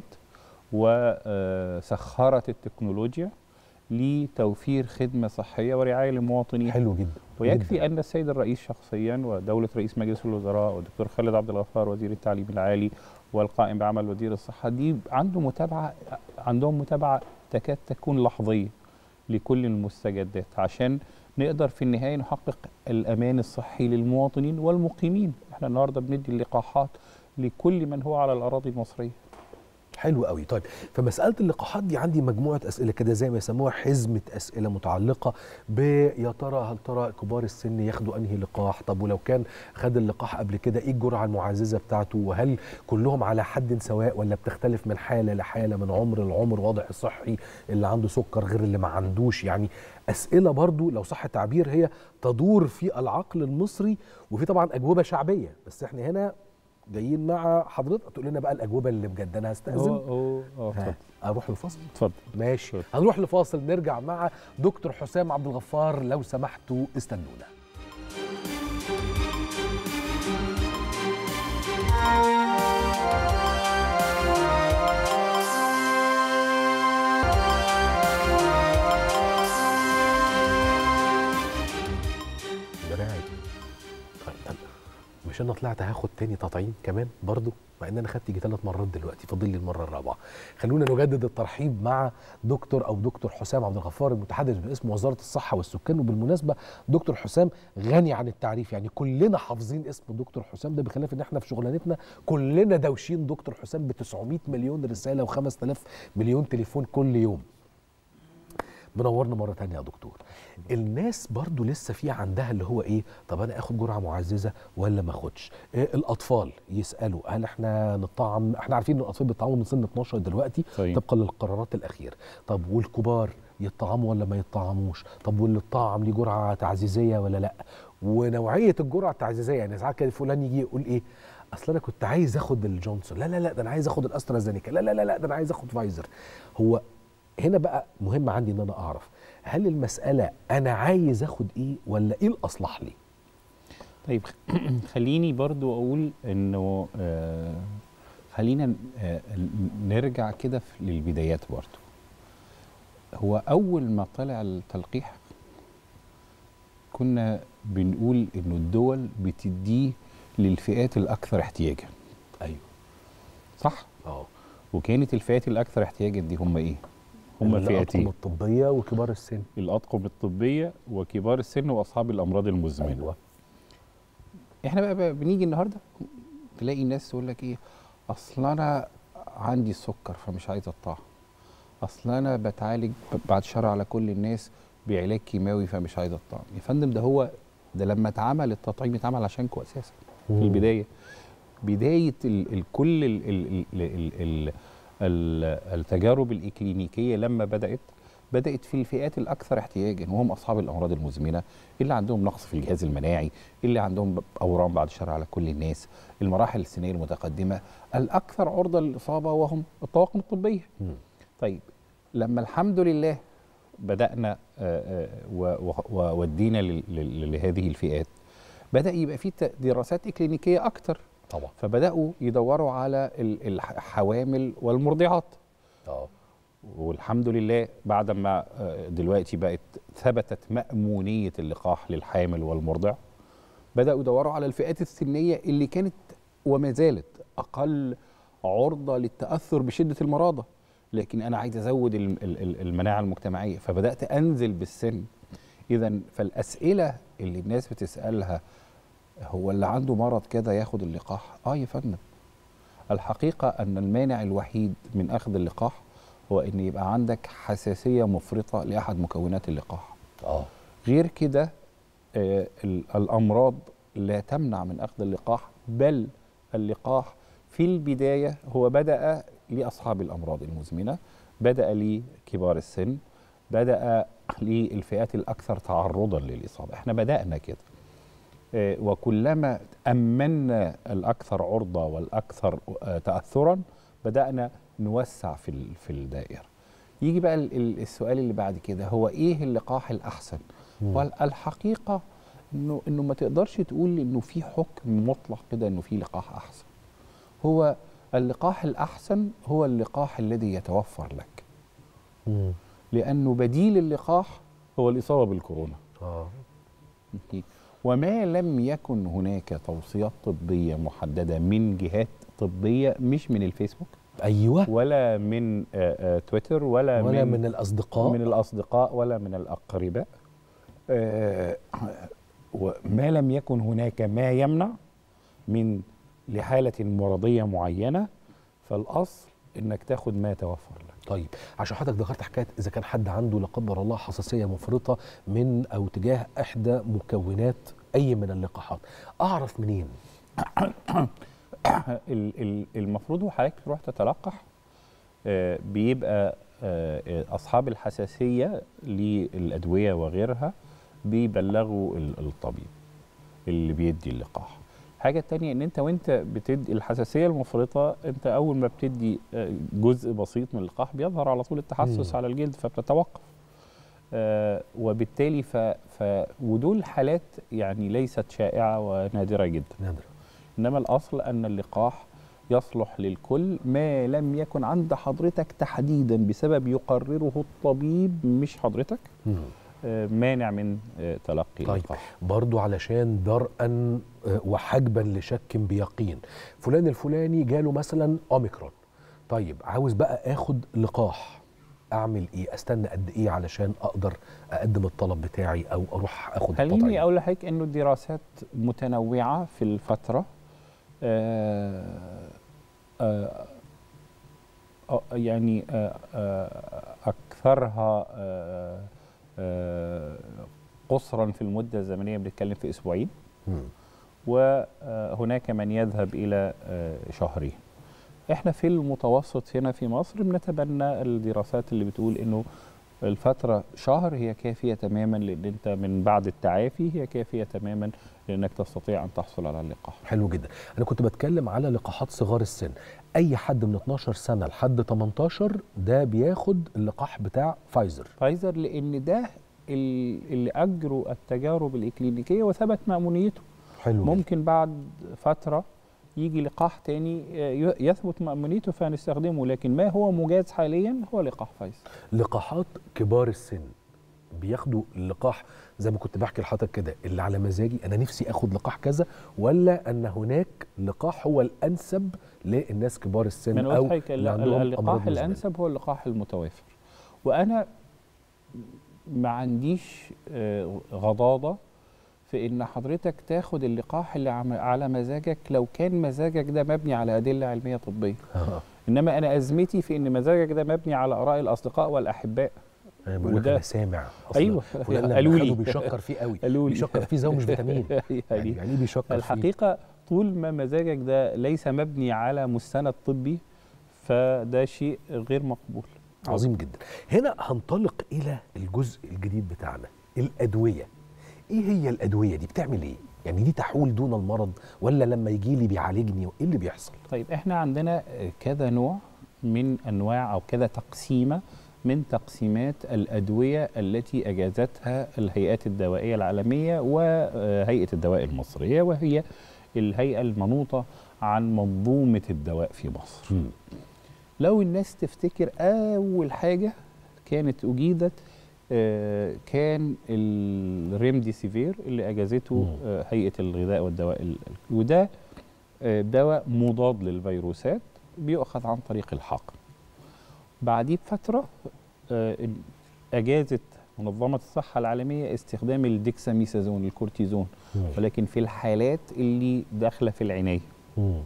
وسخرت التكنولوجيا لتوفير خدمة صحية ورعاية للمواطنين حلو جدا ويكفي جداً. ان السيد الرئيس شخصيا ودوله رئيس مجلس الوزراء والدكتور خالد عبد الغفار وزير التعليم العالي والقائم بعمل وزير الصحه دي عنده متابعه عندهم متابعه تكاد تكون لحظيه لكل المستجدات عشان نقدر في النهايه نحقق الامان الصحي للمواطنين والمقيمين احنا النهارده بندي اللقاحات لكل من هو على الاراضي المصريه حلو قوي طيب فمساله اللقاحات دي عندي مجموعه اسئله كده زي ما يسموها حزمه اسئله متعلقه ب يا ترى هل ترى كبار السن ياخدوا انهي لقاح طب ولو كان خد اللقاح قبل كده ايه الجرعه المعززه بتاعته وهل كلهم على حد سواء ولا بتختلف من حاله لحاله من عمر لعمر واضح الصحي اللي عنده سكر غير اللي ما عندوش يعني اسئله برضو لو صح التعبير هي تدور في العقل المصري وفي طبعا اجوبه شعبيه بس احنا هنا جايين مع حضرتك تقول لنا بقى الاجوبه اللي بجد انا هستاذن هو اه ها، اتفضل اروح لفاصل اتفضل ماشي اتفضل. هنروح لفاصل نرجع مع دكتور حسام عبد الغفار لو سمحتوا استنونا دراعي طيب طب مش انا طلعت هاخد تاني تطعيم كمان برضو مع ان انا خدت يجي ثلاث مرات دلوقتي فاضل لي المره الرابعه خلونا نجدد الترحيب مع دكتور او دكتور حسام عبد الغفار المتحدث باسم وزاره الصحه والسكان وبالمناسبه دكتور حسام غني عن التعريف يعني كلنا حافظين اسم دكتور حسام ده بخلاف ان احنا في شغلانتنا كلنا دوشين دكتور حسام ب 900 مليون رساله و5000 مليون تليفون كل يوم منورنا مره تانية يا دكتور الناس برضو لسه في عندها اللي هو ايه طب انا اخد جرعه معززه ولا ما اخدش إيه الاطفال يسالوا هل احنا نطعم احنا عارفين ان الاطفال بيطعموا من سن 12 دلوقتي طيب. طبقا للقرارات الاخيره طب والكبار يطعموا ولا ما يطعموش طب واللي اتطعم ليه جرعه تعزيزيه ولا لا ونوعيه الجرعه التعزيزيه يعني ساعات كده فلان يجي يقول ايه اصل انا كنت عايز اخد الجونسون لا لا لا ده انا عايز اخد الاسترازينيكا لا لا لا لا ده انا عايز اخد فايزر هو هنا بقى مهم عندي ان انا اعرف هل المساله انا عايز اخد ايه ولا ايه الاصلح لي طيب خليني برضو اقول انه آه خلينا آه نرجع كده في- للبدايات برضو هو اول ما طلع التلقيح كنا بنقول انه الدول بتديه للفئات الاكثر احتياجا ايوه صح اه وكانت الفئات الاكثر احتياجا دي هم ايه هم الأطقم فئتين الطبيه وكبار السن الاطقم الطبيه وكبار السن واصحاب الامراض المزمنه ايوه احنا بقى, بقى بنيجي النهارده تلاقي الناس تقول لك ايه اصل انا عندي السكر فمش عايز الطعم اصل انا بتعالج ب- بعد شر على كل الناس بعلاج كيماوي فمش عايز الطعم يا فندم ده هو ده لما اتعمل التطعيم اتعمل عشانكم اساسا في مم. البدايه بدايه ال ال كل ال ال ال ال ال ال التجارب الاكلينيكيه لما بدات بدات في الفئات الاكثر احتياجا وهم اصحاب الامراض المزمنه اللي عندهم نقص في الجهاز المناعي اللي عندهم ب- اورام بعد الشر على كل الناس المراحل السنيه المتقدمه الاكثر عرضه للاصابه وهم الطواقم الطبيه مم. طيب لما الحمد لله بدانا آه، آه، و- و- وودينا لل- لل- لهذه الفئات بدا يبقى في ت- دراسات اكلينيكيه اكتر طبعا فبداوا يدوروا على ال- الحوامل والمرضعات اه والحمد لله بعد ما آه، دلوقتي بقت ثبتت مأمونية اللقاح للحامل والمرضع بدأوا يدوروا على الفئات السنية اللي كانت وما زالت أقل عرضة للتأثر بشدة المرضى لكن أنا عايز أزود الم- ال- ال- المناعة المجتمعية فبدأت أنزل بالسن إذا فالأسئلة اللي الناس بتسألها هو اللي عنده مرض كده ياخد اللقاح آه يا فندم الحقيقة أن المانع الوحيد من أخذ اللقاح هو أن يبقى عندك حساسية مفرطة لأحد مكونات اللقاح اه غير كده آه، ال- الأمراض لا تمنع من أخذ اللقاح بل اللقاح في البداية هو بدأ لأصحاب الأمراض المزمنة بدأ لكبار السن بدأ للفئات الأكثر تعرضا للإصابة احنا بدأنا كده آه، وكلما أمنا الأكثر عرضة والأكثر آه، تأثرا بدأنا نوسع في ال- في الدائرة يجي بقى ال- ال- السؤال اللي بعد كده هو إيه اللقاح الأحسن والحقيقة إنه إنه ما تقدرش تقول إنه في حكم مطلق كده إنه في لقاح أحسن هو اللقاح الأحسن هو اللقاح الذي يتوفر لك مم. لأنه بديل اللقاح هو الإصابة بالكورونا اه أوكي. وما لم يكن هناك توصيات طبية محددة من جهات طبية مش من الفيسبوك ايوه ولا من آه، آه، تويتر ولا, ولا من, من الاصدقاء من الأصدقاء ولا من الأقرباء آه، وما لم يكن هناك ما يمنع من لحالة مرضية معينة فالأصل انك تاخد ما توفر لك طيب عشان حضرتك ذكرت حكايه اذا كان حد عنده لا قدر الله حساسيه مفرطه من او تجاه احدى مكونات اي من اللقاحات اعرف منين ال- ال- المفروض وحضرتك تروح تتلقح آه، بيبقى آه، آه، اصحاب الحساسيه للادويه وغيرها بيبلغوا ال- الطبيب اللي بيدي اللقاح الحاجه التانية ان انت وانت بتدي الحساسيه المفرطه انت اول ما بتدي آه، جزء بسيط من اللقاح بيظهر على طول التحسس مم. على الجلد فبتتوقف آه، وبالتالي ف, ف ودول حالات يعني ليست شائعه ونادره جدا نادر انما الاصل ان اللقاح يصلح للكل ما لم يكن عند حضرتك تحديدا بسبب يقرره الطبيب مش حضرتك مم. آه، مانع من آه، تلقي طيب اللقاح برضو علشان درءا آه، وحجبا لشك بيقين فلان الفلاني جاله مثلا اوميكرون طيب عاوز بقى اخد لقاح اعمل ايه استنى قد ايه علشان اقدر اقدم الطلب بتاعي او اروح اخد خليني التطعيم اقول لحضرتك انه الدراسات متنوعه في الفتره آه آه آه يعني آه آه اكثرها آه آه قصرا في المده الزمنيه بنتكلم في اسبوعين مم. وهناك من يذهب الى آه، شهرين احنا في المتوسط هنا في مصر بنتبنى الدراسات اللي بتقول انه الفترة شهر هي كافية تماما لان انت من بعد التعافي هي كافية تماما لانك تستطيع ان تحصل على اللقاح حلو جدا انا كنت بتكلم على لقاحات صغار السن اي حد من 12 سنه لحد 18 ده بياخد اللقاح بتاع فايزر فايزر لان ده ال- اللي اجروا التجارب الاكلينيكية وثبت مأمونيته حلو جدا. ممكن بعد فترة يجي لقاح تاني آه، ي- يثبت مأمونيته فنستخدمه لكن ما هو مجاز حاليا هو لقاح فايزر لقاحات كبار السن بياخدوا اللقاح زي ما كنت بحكي لحضرتك كده اللي على مزاجي انا نفسي اخد لقاح كذا ولا ان هناك لقاح هو الانسب للناس كبار السن من او قلت اللي عندهم أمراض اللقاح مزمنة. الانسب هو اللقاح المتوافر وانا ما عنديش آه، غضاضه في ان حضرتك تاخد اللقاح اللي عم- على مزاجك لو كان مزاجك ده مبني على ادله علميه طبيه آه. انما انا ازمتي في ان مزاجك ده مبني على اراء الاصدقاء والاحباء انا بقول لك وده- انا سامع أصلاً ايوه فلان لما قالوا خده لي بيشكر فيه قوي قالوا لي بيشكر فيه زي هو مش فيتامين يعني, يعني يعني ايه بيشكر فيه الحقيقه طول ما مزاجك ده ليس مبني على مستند طبي فده شيء غير مقبول عظيم جدا هنا هنطلق الى الجزء الجديد بتاعنا الادويه ايه هي الادويه دي بتعمل ايه يعني دي تحول دون المرض ولا لما يجي لي بيعالجني ايه اللي بيحصل طيب احنا عندنا كذا نوع من انواع او كذا تقسيمه من تقسيمات الادويه التي اجازتها الهيئات الدوائيه العالميه وهيئه الدواء المصريه وهي الهيئه المنوطه عن منظومه الدواء في مصر. لو الناس تفتكر اول حاجه كانت اجيدت آه، كان الريمديسيفير اللي اجازته مم. آه، هيئه الغذاء والدواء ال- ال- وده آه، دواء مضاد للفيروسات بيؤخذ عن طريق الحقن بعديه بفتره آه، اجازت منظمه الصحه العالميه استخدام الديكساميثازون الكورتيزون ولكن في الحالات اللي داخله في العنايه مم.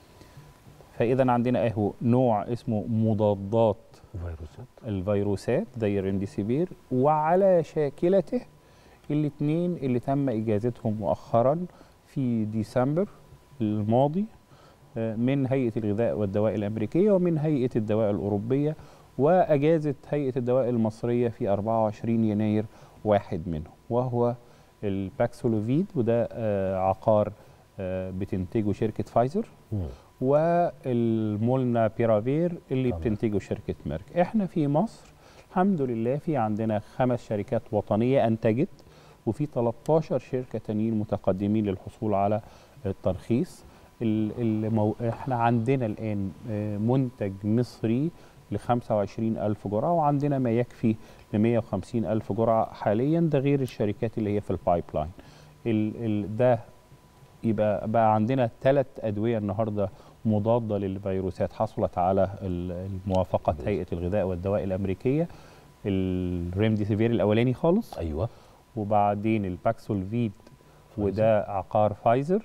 فاذا عندنا اهو نوع اسمه مضادات فيروسات الفيروسات زي الريمديسيفير وعلى شاكلته الاثنين اللي تم اجازتهم مؤخرا في ديسمبر الماضي آه، من هيئه الغذاء والدواء الامريكيه ومن هيئه الدواء الاوروبيه واجازت هيئه الدواء المصريه في 24 يناير واحد منهم وهو الباكسولوفيد وده آه، عقار آه، بتنتجه شركه فايزر مم. والمولنا بيرافير اللي طبعا. بتنتجه شركه ميرك احنا في مصر الحمد لله في عندنا خمس شركات وطنيه انتجت وفي 13 شركه تانيين متقدمين للحصول على الترخيص ال- المو... احنا عندنا الان آه، منتج مصري ل 25 ألف جرعة وعندنا ما يكفي ل 150 ألف جرعة حاليا ده غير الشركات اللي هي في البايب لاين ال... ال... ده يبقى بقى عندنا ثلاث أدوية النهاردة مضادة للفيروسات حصلت على ال- الموافقة هيئة الغذاء والدواء الأمريكية الريمديسيفير الأولاني خالص ايوه وبعدين الباكسولفيد وده عقار فايزر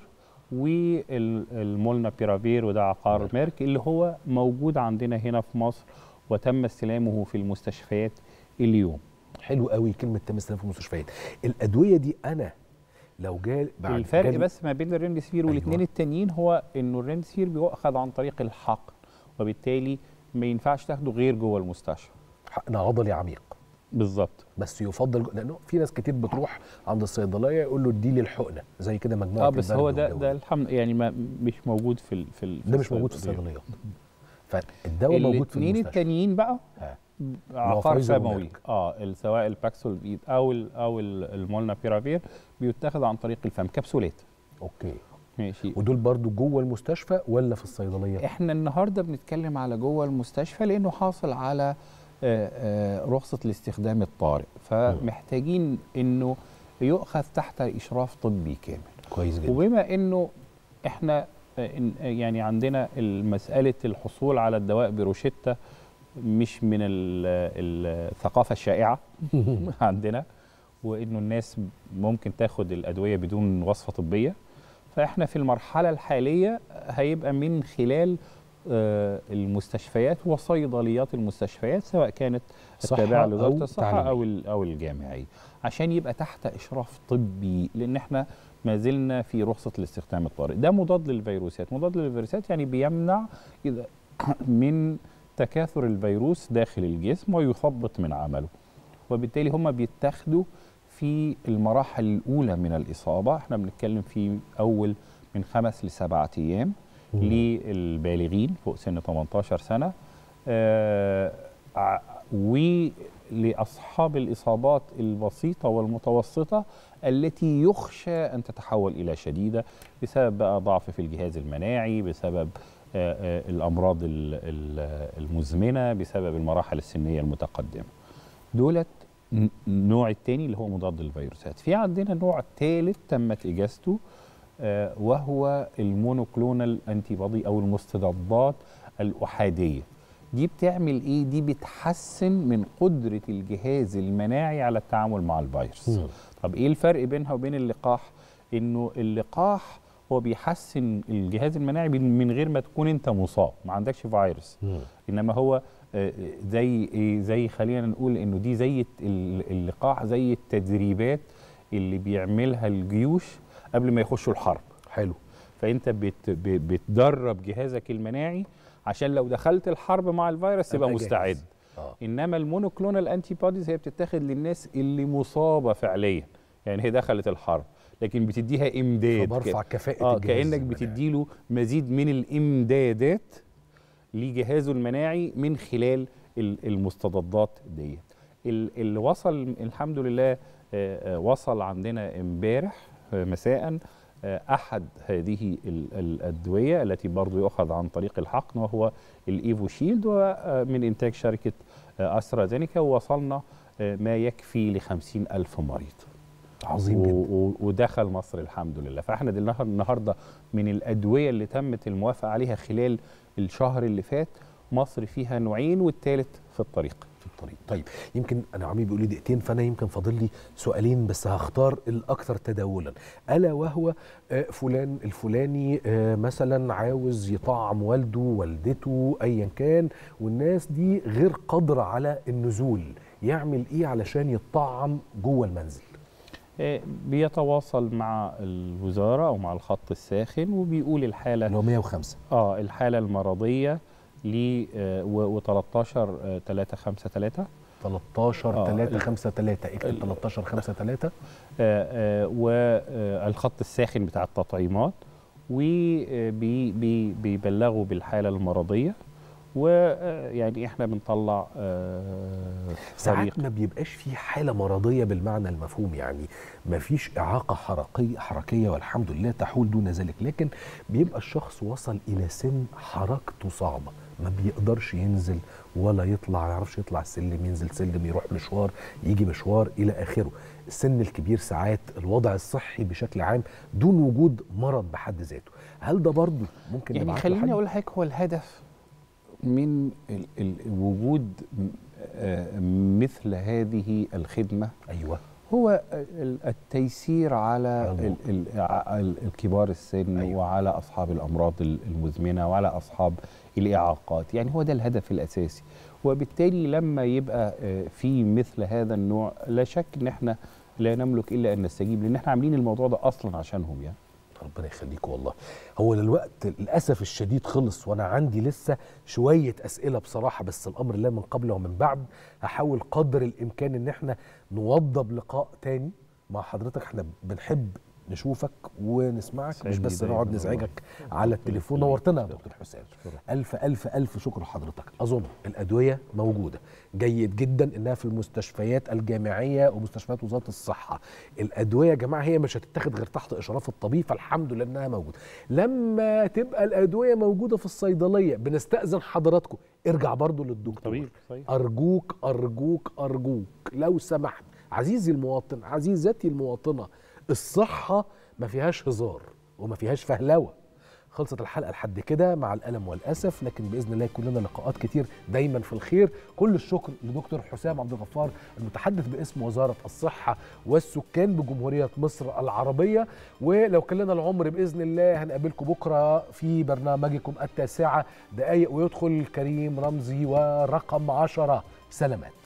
والمولنا بيرافير وده عقار ميرك اللي هو موجود عندنا هنا في مصر وتم استلامه في المستشفيات اليوم حلو قوي كلمه تم استلام في المستشفيات الادويه دي انا لو جال بعد الفرق جالي- بس ما بين الريمديسيفير والاثنين أيوة. التانيين هو انه الريمديسيفير بيؤخذ عن طريق الحقن وبالتالي ما ينفعش تاخده غير جوه المستشفى حقن عضلي عميق بالظبط بس يفضل لانه في ناس كتير بتروح عند الصيدليه يقول له ادي لي الحقنه زي كده مجموعه اه بس البرد هو ده والجو ده الحمد يعني ما مش موجود في ال- في ال- ده مش موجود في الصيدليات. الصيدليات فالدواء موجود في الاثنين المستشفى التانيين بقى ها. عقار فايزر سموي وميرك. اه ال- سواء الباكسول بيد او ال او ال- المولنا بيرافير بيتاخد عن طريق الفم كبسولات اوكي ماشي ودول برضو جوه المستشفى ولا في الصيدليه احنا النهارده بنتكلم على جوه المستشفى لانه حاصل على آه، آه، رخصه الاستخدام الطارئ فمحتاجين انه يؤخذ تحت اشراف طبي كامل كويس جدا وبما انه احنا آه، إن- آه، يعني عندنا مساله الحصول على الدواء بروشته مش من ال- الثقافه الشائعه عندنا وانه الناس ممكن تاخد الادويه بدون وصفه طبيه فاحنا في المرحله الحاليه هيبقى من خلال آه، المستشفيات وصيدليات المستشفيات سواء كانت صحة التابعه لوزاره أو الصحه تعليمية. او ال- او الجامعيه عشان يبقى تحت اشراف طبي لان احنا ما زلنا في رخصه الاستخدام الطارئ ده مضاد للفيروسات مضاد للفيروسات يعني بيمنع اذا من تكاثر الفيروس داخل الجسم ويثبط من عمله وبالتالي هم بيتاخدوا في المراحل الأولى من الإصابة احنا بنتكلم في أول من خمس لسبعة أيام للبالغين فوق سن 18 سنة آه ع- ولأصحاب الإصابات البسيطة والمتوسطة التي يخشى أن تتحول إلى شديدة بسبب بقى ضعف في الجهاز المناعي بسبب آه، آه، الأمراض ال- ال- المزمنة بسبب المراحل السنية المتقدمة دولت ن- النوع الثاني اللي هو مضاد للفيروسات في عندنا نوع ثالث تمت اجازته آه، وهو المونوكلونال انتي بودي او المستضدات الاحاديه دي بتعمل ايه دي بتحسن من قدره الجهاز المناعي على التعامل مع الفيروس مم. طب ايه الفرق بينها وبين اللقاح انه اللقاح هو بيحسن الجهاز المناعي من من غير ما تكون انت مصاب ما عندكش فيروس مم. انما هو آه، زي ايه زي خلينا نقول انه دي زي الت- ال- اللقاح زي التدريبات اللي بيعملها الجيوش قبل ما يخشوا الحرب حلو فانت بت ب- بتدرب جهازك المناعي عشان لو دخلت الحرب مع الفيروس تبقى أبقى جاهز. مستعد اه انما المونوكلونال انتي بوديز هي بتتاخد للناس اللي مصابه فعليا يعني هي دخلت الحرب لكن بتديها امداد فبرفع ك- كفاءه اه الجهاز كانك المناعي. بتديله مزيد من الامدادات لجهازه المناعي من خلال ال- المستضدات ديت ال- اللي وصل الحمد لله آه، آه، وصل عندنا امبارح آه، مساء آه، احد هذه ال- الادويه التي برضو يؤخذ عن طريق الحقن وهو الايفو شيلد ومن انتاج شركه آه، استرازينيكا ووصلنا آه، ما يكفي ل ألف مريض عظيم و- جدا و- ودخل مصر الحمد لله فاحنا دل- النهار- النهارده من الادويه اللي تمت الموافقه عليها خلال الشهر اللي فات مصر فيها نوعين والثالث في الطريق في الطريق طيب يمكن انا عمي بيقول لي دقيقتين فانا يمكن فاضل لي سؤالين بس هختار الاكثر تداولا الا وهو آه، فلان الفلاني آه، مثلا عاوز يطعم والده والدته ايا كان والناس دي غير قادره على النزول يعمل ايه علشان يطعم جوه المنزل آه، بيتواصل مع الوزاره او مع الخط الساخن وبيقول الحاله اللي هو 105 اه الحاله المرضيه ل و 13 3 5 3 13 آه، 3 ال- 5 3 اكتب ال- 13 5 3 والخط الساخن بتاع التطعيمات وبيبلغوا بالحاله المرضيه ويعني احنا بنطلع آه، فريق ساعات ما بيبقاش في حاله مرضيه بالمعنى المفهوم يعني ما فيش اعاقه حركيه حركيه والحمد لله تحول دون ذلك لكن بيبقى الشخص وصل الى سن حركته صعبه ما بيقدرش ينزل ولا يطلع ما يعرفش يطلع السلم ينزل سلم يروح مشوار يجي مشوار الى اخره السن الكبير ساعات الوضع الصحي بشكل عام دون وجود مرض بحد ذاته هل ده برضه ممكن يعني نبعت له خليني حد؟ اقول لحضرتك هو الهدف من ال ال وجود م- آه، مثل هذه الخدمه ايوه هو ال- التيسير على ال- ال- ع- ال- الكبار السن أيوة. وعلى اصحاب الامراض ال- المزمنه وعلى اصحاب الاعاقات يعني هو ده الهدف الاساسي وبالتالي لما يبقى آه، في مثل هذا النوع لا شك ان احنا لا نملك الا ان نستجيب لان احنا عاملين الموضوع ده اصلا عشانهم يعني ربنا يخليك والله هو الوقت للاسف الشديد خلص وانا عندي لسه شويه اسئله بصراحه بس الامر لا من قبل ومن بعد هحاول قدر الامكان ان احنا نوضب لقاء تاني مع حضرتك احنا بنحب نشوفك ونسمعك مش سعيد بس جداً نقعد والله. نزعجك على التليفون يخليك. نورتنا يا دكتور حسام الف الف الف شكر لحضرتك اظن الادويه موجوده جيد جدا انها في المستشفيات الجامعيه ومستشفيات وزاره الصحه الادويه يا جماعه هي مش هتتاخد غير تحت اشراف الطبيب فالحمد لله انها موجوده لما تبقى الادويه موجوده في الصيدليه بنستاذن حضراتكم ارجع برضو للدكتور طبيب صحيح أرجوك أرجوك أرجوك لو سمحت عزيزي المواطن عزيزتي المواطنة الصحة ما فيهاش هزار وما فيهاش فهلوة خلصت الحلقة لحد كده مع الألم والأسف لكن بإذن الله يكون لنا لقاءات كتير دايما في الخير كل الشكر لدكتور حسام عبد الغفار المتحدث باسم وزارة الصحة والسكان بجمهورية مصر العربية ولو كان لنا العمر بإذن الله هنقابلكم بكرة في برنامجكم التاسعة دقايق ويدخل كريم رمزي ورقم عشرة سلامات